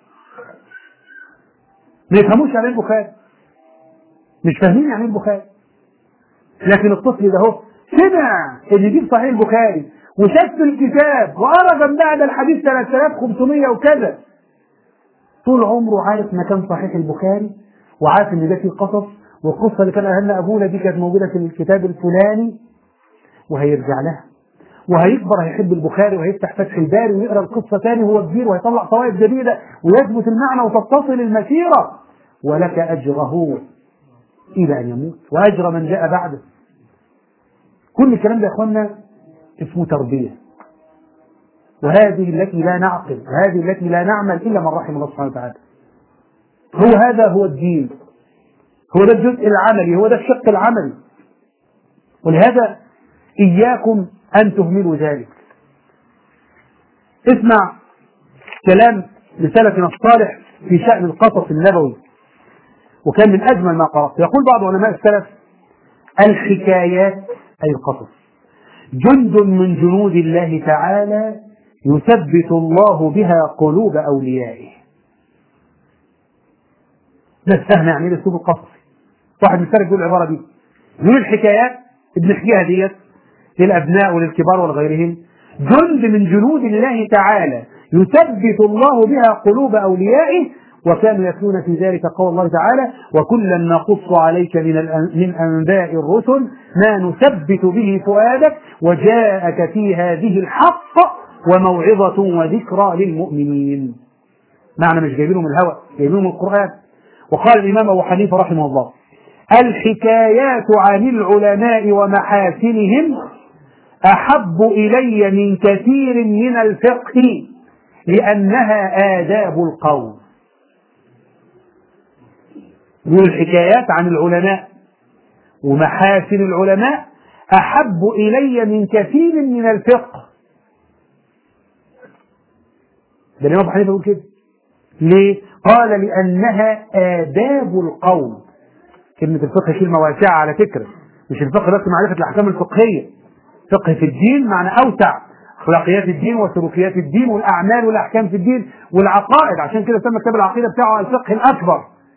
ما يفهموش يعني ايه البخاري مش فاهمين يعني ايه البخاري لكن الطفل ده هو سمع ان دي في صحيح البخاري وشاف في الكتاب وقرا جنبها ده الحديث 3500 وكذا طول عمره عارف مكان صحيح البخاري وعارف ان ده فيه قصص والقصه اللي كان قالها ابونا دي كانت موجوده في الكتاب الفلاني وهيرجع لها وهيكبر هيحب البخاري وهيفتح فتح الباري ويقرا القصه تاني وهو كبير وهيطلع فوائد جديده ويثبت المعنى وتتصل المسيره ولك اجره الى ان يموت واجر من جاء بعده كل الكلام ده يا اخوانا اسمه تربيه وهذه التي لا نعقل وهذه التي لا نعمل الا من رحم الله سبحانه وتعالى هو هذا هو الدين هو ده الجزء العملي هو ده الشق العملي ولهذا إياكم أن تهملوا ذلك اسمع كلام لسلفنا الصالح في شأن القصص النبوي وكان من أجمل ما قرأت يقول بعض علماء السلف الحكايات أي القصص جند من جنود الله تعالى يثبت الله بها قلوب أوليائه ده السهم يعني الاسلوب القصصي واحد من السلف يقول العباره دي من الحكايات بنحكيها ديت للابناء وللكبار ولغيرهم جند من جنود الله تعالى يثبت الله بها قلوب اوليائه وكانوا يتلون في ذلك قول الله تعالى وكلا نقص عليك من من انباء الرسل ما نثبت به فؤادك وجاءك في هذه الحق وموعظه وذكرى للمؤمنين معنى مش جايبينه من الهوى جايبينه من القران وقال الإمام أبو حنيفة رحمه الله الحكايات عن العلماء ومحاسنهم أحب إلي من كثير من الفقه لأنها آداب القوم والحكايات عن العلماء ومحاسن العلماء أحب إلي من كثير من الفقه ده الإمام أبو حنيفة يقول كده ليه؟ قال لأنها آداب القول كلمة الفقه كلمة واسعة على فكرة مش الفقه بس معرفة الأحكام الفقهية فقه في الدين معنى أوسع أخلاقيات الدين وسلوكيات الدين والأعمال والأحكام في الدين والعقائد عشان كده سمى كتاب العقيدة بتاعه الفقه الأكبر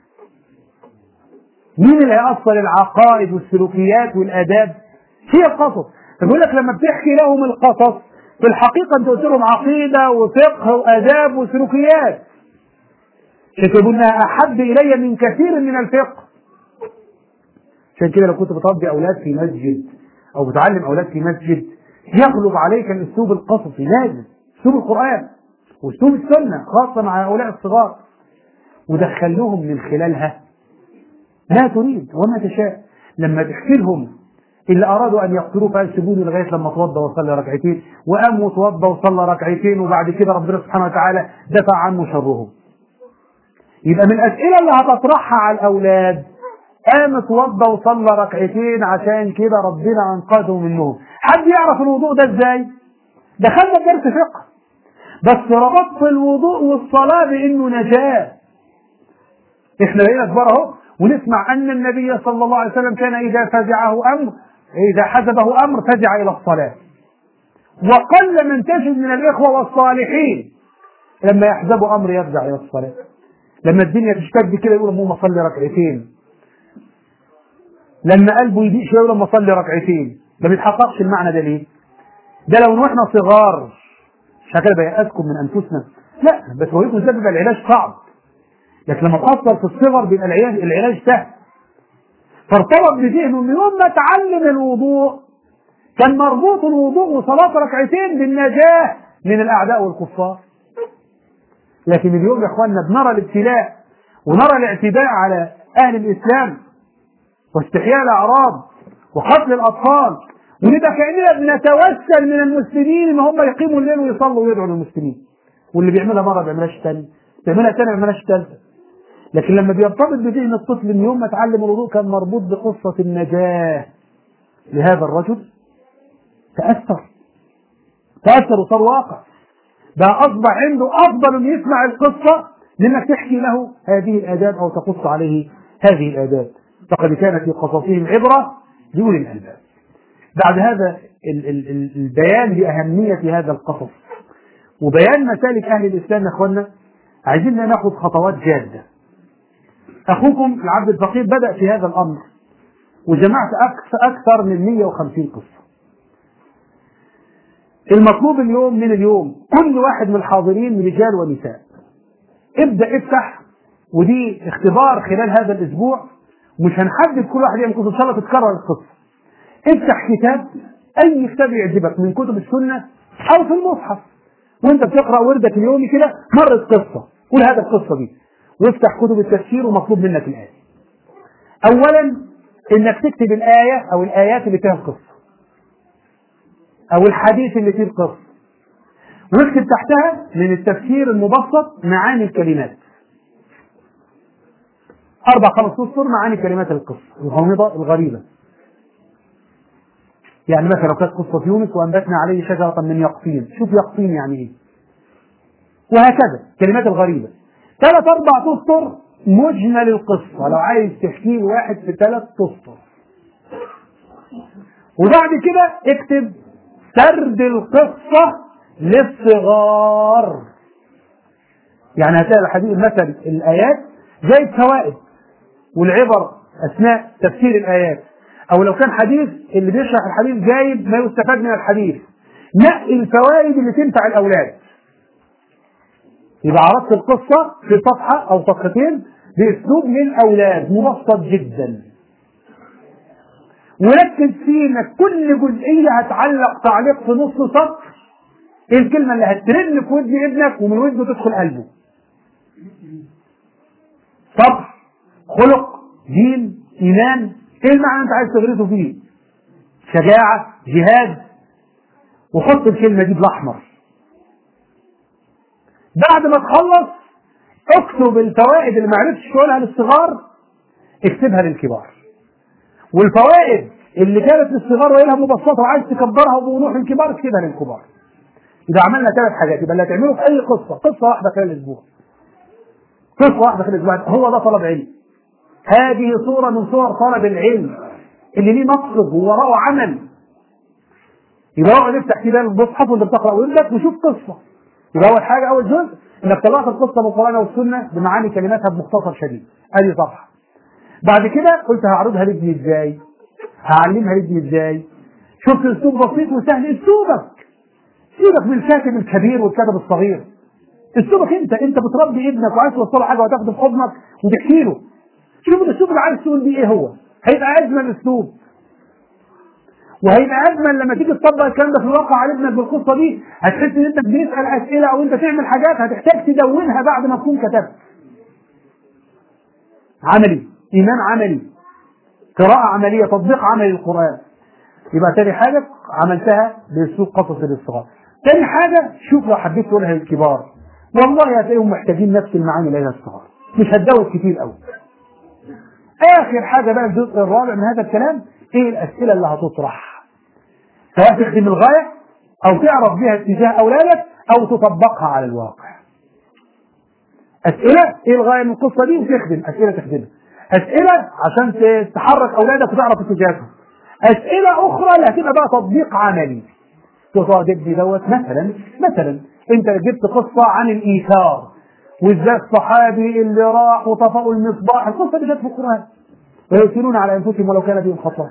مين اللي هيأصل العقائد والسلوكيات والآداب؟ هي القصص فبيقول لك لما بتحكي لهم القصص في الحقيقة أنت قلت لهم عقيدة وفقه وآداب وسلوكيات عشان كده انها أحب إلي من كثير من الفقه عشان كده لو كنت بتربي أولاد في مسجد أو بتعلم أولاد في مسجد يغلب عليك الأسلوب القصصي لازم أسلوب القرآن وأسلوب السنة خاصة مع هؤلاء الصغار ودخلوهم من خلالها لا تريد وما تشاء لما تحكي لهم اللي أرادوا أن يقتلوه فقال سيبوني لغاية لما اتوضى وصلي ركعتين وقام وتوضى وصلى ركعتين وبعد كده ربنا سبحانه وتعالى دفع عنه شرهم يبقى من الأسئلة اللي هتطرحها على الأولاد قام اتوضى وصلى ركعتين عشان كده ربنا أنقذه منهم حد يعرف الوضوء ده ازاي؟ دخلنا درس فقه بس ربطت الوضوء والصلاة بإنه نجاة احنا بقينا كبار اهو ونسمع أن النبي صلى الله عليه وسلم كان إذا فزعه أمر إذا حزبه أمر فزع إلى الصلاة وقل من تجد من الإخوة والصالحين لما يحزبه أمر يفزع إلى الصلاة لما الدنيا تشتد كده يقول اللهم صلي ركعتين لما قلبه يضيق شويه يقول لما صلي ركعتين ما بيتحققش المعنى ده ليه؟ ده لو واحنا صغار مش هكذا بيأسكم من انفسنا لا بس هو يكون بيبقى العلاج صعب لكن لما تأثر في الصغر بيبقى العلاج العلاج سهل فارتبط بذهنه من يوم ما اتعلم الوضوء كان مربوط الوضوء وصلاة ركعتين بالنجاة من الأعداء والكفار لكن اليوم يا اخواننا بنرى الابتلاء ونرى الاعتداء على اهل الاسلام واستحياء الاعراض وقتل الاطفال ونبقى كاننا بنتوسل من المسلمين ان هم يقيموا الليل ويصلوا ويدعوا للمسلمين واللي بيعملها مره ما بيعملهاش تاني بيعملها تاني ما بيعملهاش تالته لكن لما بيرتبط بذهن الطفل من يوم ما اتعلم الوضوء كان مربوط بقصه النجاه لهذا الرجل تاثر تاثر وصار واقع ده أصبح عنده أفضل أن يسمع القصة لأنك تحكي له هذه الآداب أو تقص عليه هذه الآداب فقد كان في قصصهم عبرة لأولي الألباب بعد هذا ال- ال- ال- البيان لأهمية هذا القصص وبيان مسالك أهل الإسلام يا أخوانا عايزين ناخذ خطوات جادة أخوكم العبد الفقير بدأ في هذا الأمر وجمعت أكثر, أكثر من 150 قصة المطلوب اليوم من اليوم كل واحد من الحاضرين رجال ونساء ابدأ افتح ودي اختبار خلال هذا الاسبوع مش هنحدد كل واحد يعمل قصه ان شاء الله تتكرر القصه افتح كتاب اي كتاب يعجبك من كتب السنه او في المصحف وانت بتقرا وردك اليومي كده مرت قصه قول هذا القصه دي وافتح كتب التفسير ومطلوب منك الايه اولا انك تكتب الايه او الايات اللي فيها القصه او الحديث اللي فيه القصه واكتب تحتها من التفسير المبسط معاني الكلمات أربع خمس أسطر معاني كلمات القصة الغامضة الغريبة يعني مثلا لو كانت قصة يونس وأنبتنا عليه شجرة من يقطين شوف يقطين يعني إيه وهكذا كلمات الغريبة ثلاث أربع أسطر مجمل القصة لو عايز تحكيه واحد في ثلاث أسطر وبعد كده اكتب سرد القصة للصغار يعني هتلاقي الحديث مثلا الآيات زي الفوائد والعبر أثناء تفسير الآيات أو لو كان حديث اللي بيشرح الحديث جايب ما يستفاد من الحديث نقي الفوائد اللي تنفع الأولاد يبقى عرضت القصة في صفحة أو صفحتين بأسلوب للأولاد مبسط جدا وركز فيه انك كل جزئية هتعلق تعليق في نص سطر ايه الكلمة اللي هترن في ودن ابنك ومن ودنه تدخل قلبه صبر خلق دين ايمان ايه المعنى انت عايز تغرسه فيه شجاعة جهاد وحط الكلمة دي بالاحمر بعد ما تخلص اكتب الفوائد اللي ما عرفتش تقولها للصغار اكتبها للكبار والفوائد اللي كانت للصغار وهي مبسطه وعايز تكبرها بوضوح للكبار اكتبها للكبار إذا عملنا ثلاث حاجات يبقى اللي هتعمله في أي قصة قصة واحدة خلال الأسبوع قصة واحدة خلال الأسبوع هو ده طلب علم هذه صورة من صور طلب العلم اللي ليه مقصد ووراءه عمل يبقى اقعد افتح كده المصحف وانت بتقرا ويقول وشوف قصه يبقى اول حاجه اول جزء انك طلعت القصه من القران والسنه بمعاني كلماتها بمختصر شديد ادي صفحه بعد كده قلت هعرضها لابني ازاي هعلمها لابني ازاي شفت اسلوب بسيط وسهل اسلوبك سيبك من الكاتب الكبير والكاتب الصغير اسلوبك انت انت بتربي ابنك وعايز توصله حاجه وتاخده في حضنك وتحكي له شوف الاسلوب اللي عايز تقول بيه ايه هو هيبقى اجمل اسلوب وهيبقى اجمل لما تيجي تطبق الكلام ده في الواقع على ابنك بالقصه دي هتحس ان انت بتسال اسئله او انت تعمل حاجات هتحتاج تدونها بعد ما تكون كتبت عملي ايمان عملي قراءه عمليه تطبيق عملي للقران يبقى تاني حاجه عملتها باسلوب قصص للصغار تاني حاجه شوف لو حبيت تقولها للكبار والله هتلاقيهم محتاجين نفس المعاني اللي الصغار مش هتدوت كتير قوي اخر حاجه بقى الجزء الرابع من هذا الكلام ايه الاسئله اللي هتطرح سواء تخدم الغايه او تعرف بها اتجاه اولادك او تطبقها على الواقع اسئله ايه الغايه من القصه دي وتخدم اسئله تخدمها اسئله عشان تحرك اولادك وتعرف اتجاهاتهم اسئله اخرى اللي هتبقى بقى تطبيق عملي تقعد ابني دوت مثلا مثلا انت جبت قصه عن الايثار وازاي الصحابي اللي راح وطفأوا المصباح القصه دي جت في القران ويؤثرون على انفسهم ولو كان بهم خطأ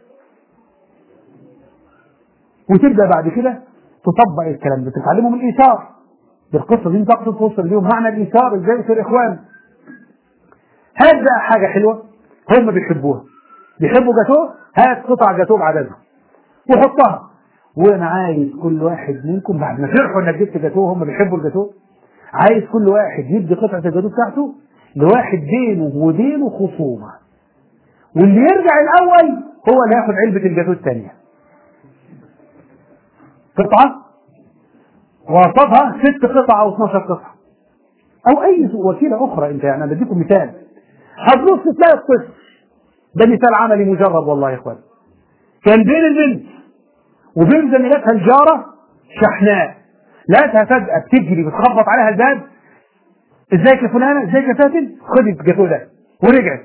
وتبدا بعد كده تطبق الكلام ده تتعلمهم الايثار بالقصه دي انت تقصد توصل ليهم معنى الايثار ازاي يصير اخوان هذا حاجه حلوه هم بيحبوها بيحبوا جاتوه هات قطع جاتوه بعددها وحطها وانا عايز كل واحد منكم بعد ما فرحوا انك جبت جاتوه هم بيحبوا الجاتوه عايز كل واحد يدي قطعه الجاتوه بتاعته لواحد بينه وبينه خصومه واللي يرجع الاول هو اللي ياخد علبه الجاتوه الثانيه قطعه وقصادها ست قطع او 12 قطعه او اي وسيله اخرى انت يعني انا بديكم مثال هتبص تلاقي الطفل ده مثال عملي مجرد والله يا اخوان كان بين البنت وبين زميلتها الجاره شحناء لقيتها فجاه بتجري بتخبط عليها الباب ازيك يا فلانه ازيك يا فاتن خدي الجاتوه ده ورجعت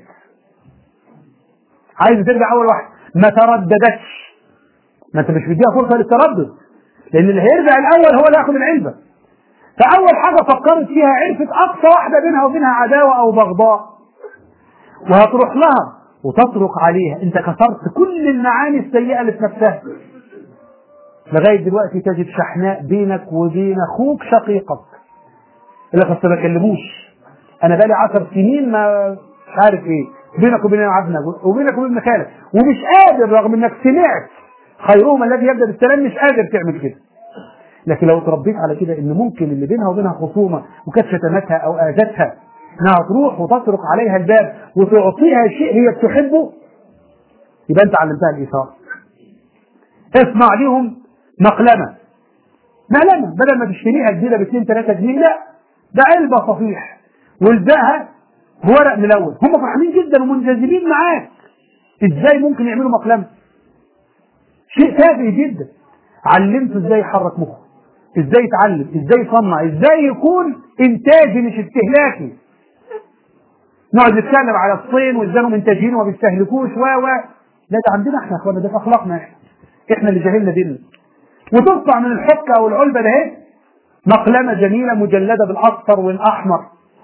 عايزه ترجع اول واحده ما ترددتش ما انت مش مديها فرصه للتردد لان اللي هيرجع الاول هو اللي هياخد العلبه فاول حاجه فكرت فيها عرفت اقصى واحده بينها وبينها عداوه او بغضاء وهتروح لها وتطرق عليها انت كسرت كل المعاني السيئه اللي في نفسها لغايه دلوقتي تجد شحناء بينك وبين اخوك شقيقك اللي اصل ما كلموش انا بقالي 10 سنين ما مش عارف ايه بينك وبين ابنك وبينك وبين خالك ومش قادر رغم انك سمعت خيرهم الذي يبدا بالسلام مش قادر تعمل كده لكن لو تربيت على كده ان ممكن اللي بينها وبينها خصومه وكانت شتمتها او اذتها انها تروح وتطرق عليها الباب وتعطيها شيء هي بتحبه يبقى انت علمتها الايثار اصنع لهم مقلمه مقلمه بدل ما تشتريها جديده ب 2 3 جنيه لا ده علبه صفيح والزقها بورق ملون هم فرحانين جدا ومنجذبين معاك ازاي ممكن يعملوا مقلمه شيء تافه جدا علمته ازاي يحرك مخه ازاي يتعلم ازاي يصنع ازاي يكون انتاجي مش استهلاكي نقعد نتكلم على الصين وازاي هم منتجين وما بيستهلكوش و و لا ده عندنا احنا يا اخوانا ده في اخلاقنا احنا احنا اللي جاهلنا ديننا وتصنع من الحكه او العلبه ده اهي مقلمه جميله مجلده بالاصفر والاحمر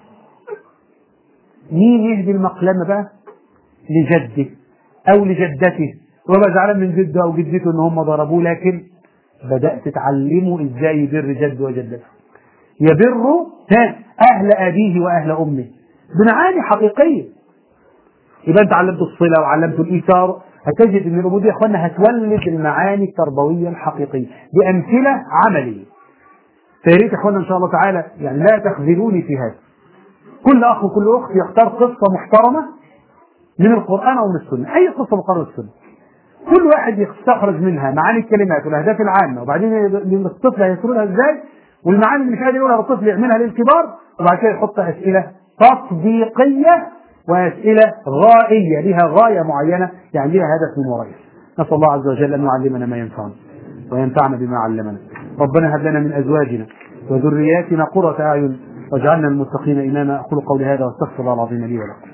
مين يهدي المقلمه بقى؟ لجده او لجدته وما زعلان من جده او جدته ان هم ضربوه لكن بدات تعلمه ازاي يبر جده وجدته يبر اهل ابيه واهل امه بمعاني حقيقيه يبقى انت علمته الصله وعلمته الايثار هتجد ان الامور دي يا اخوانا هتولد المعاني التربويه الحقيقيه بامثله عمليه فيا ريت يا اخوانا ان شاء الله تعالى يعني لا تخذلوني في هذا كل اخ وكل اخت يختار قصه محترمه من القران او من السنه اي قصه مقرره السنه كل واحد يستخرج منها معاني الكلمات والاهداف العامه وبعدين الطفل هيصلها ازاي والمعاني اللي مش قادر يقولها الطفل يعملها للكبار وبعد كده يحط اسئله تطبيقيه واسئله غائيه لها غايه معينه يعني لها هدف من ورائها نسال الله عز وجل ان يعلمنا ما ينفعنا وينفعنا بما علمنا ربنا هب لنا من ازواجنا وذرياتنا قرة اعين واجعلنا المتقين اماما اقول قولي هذا واستغفر الله العظيم لي ولكم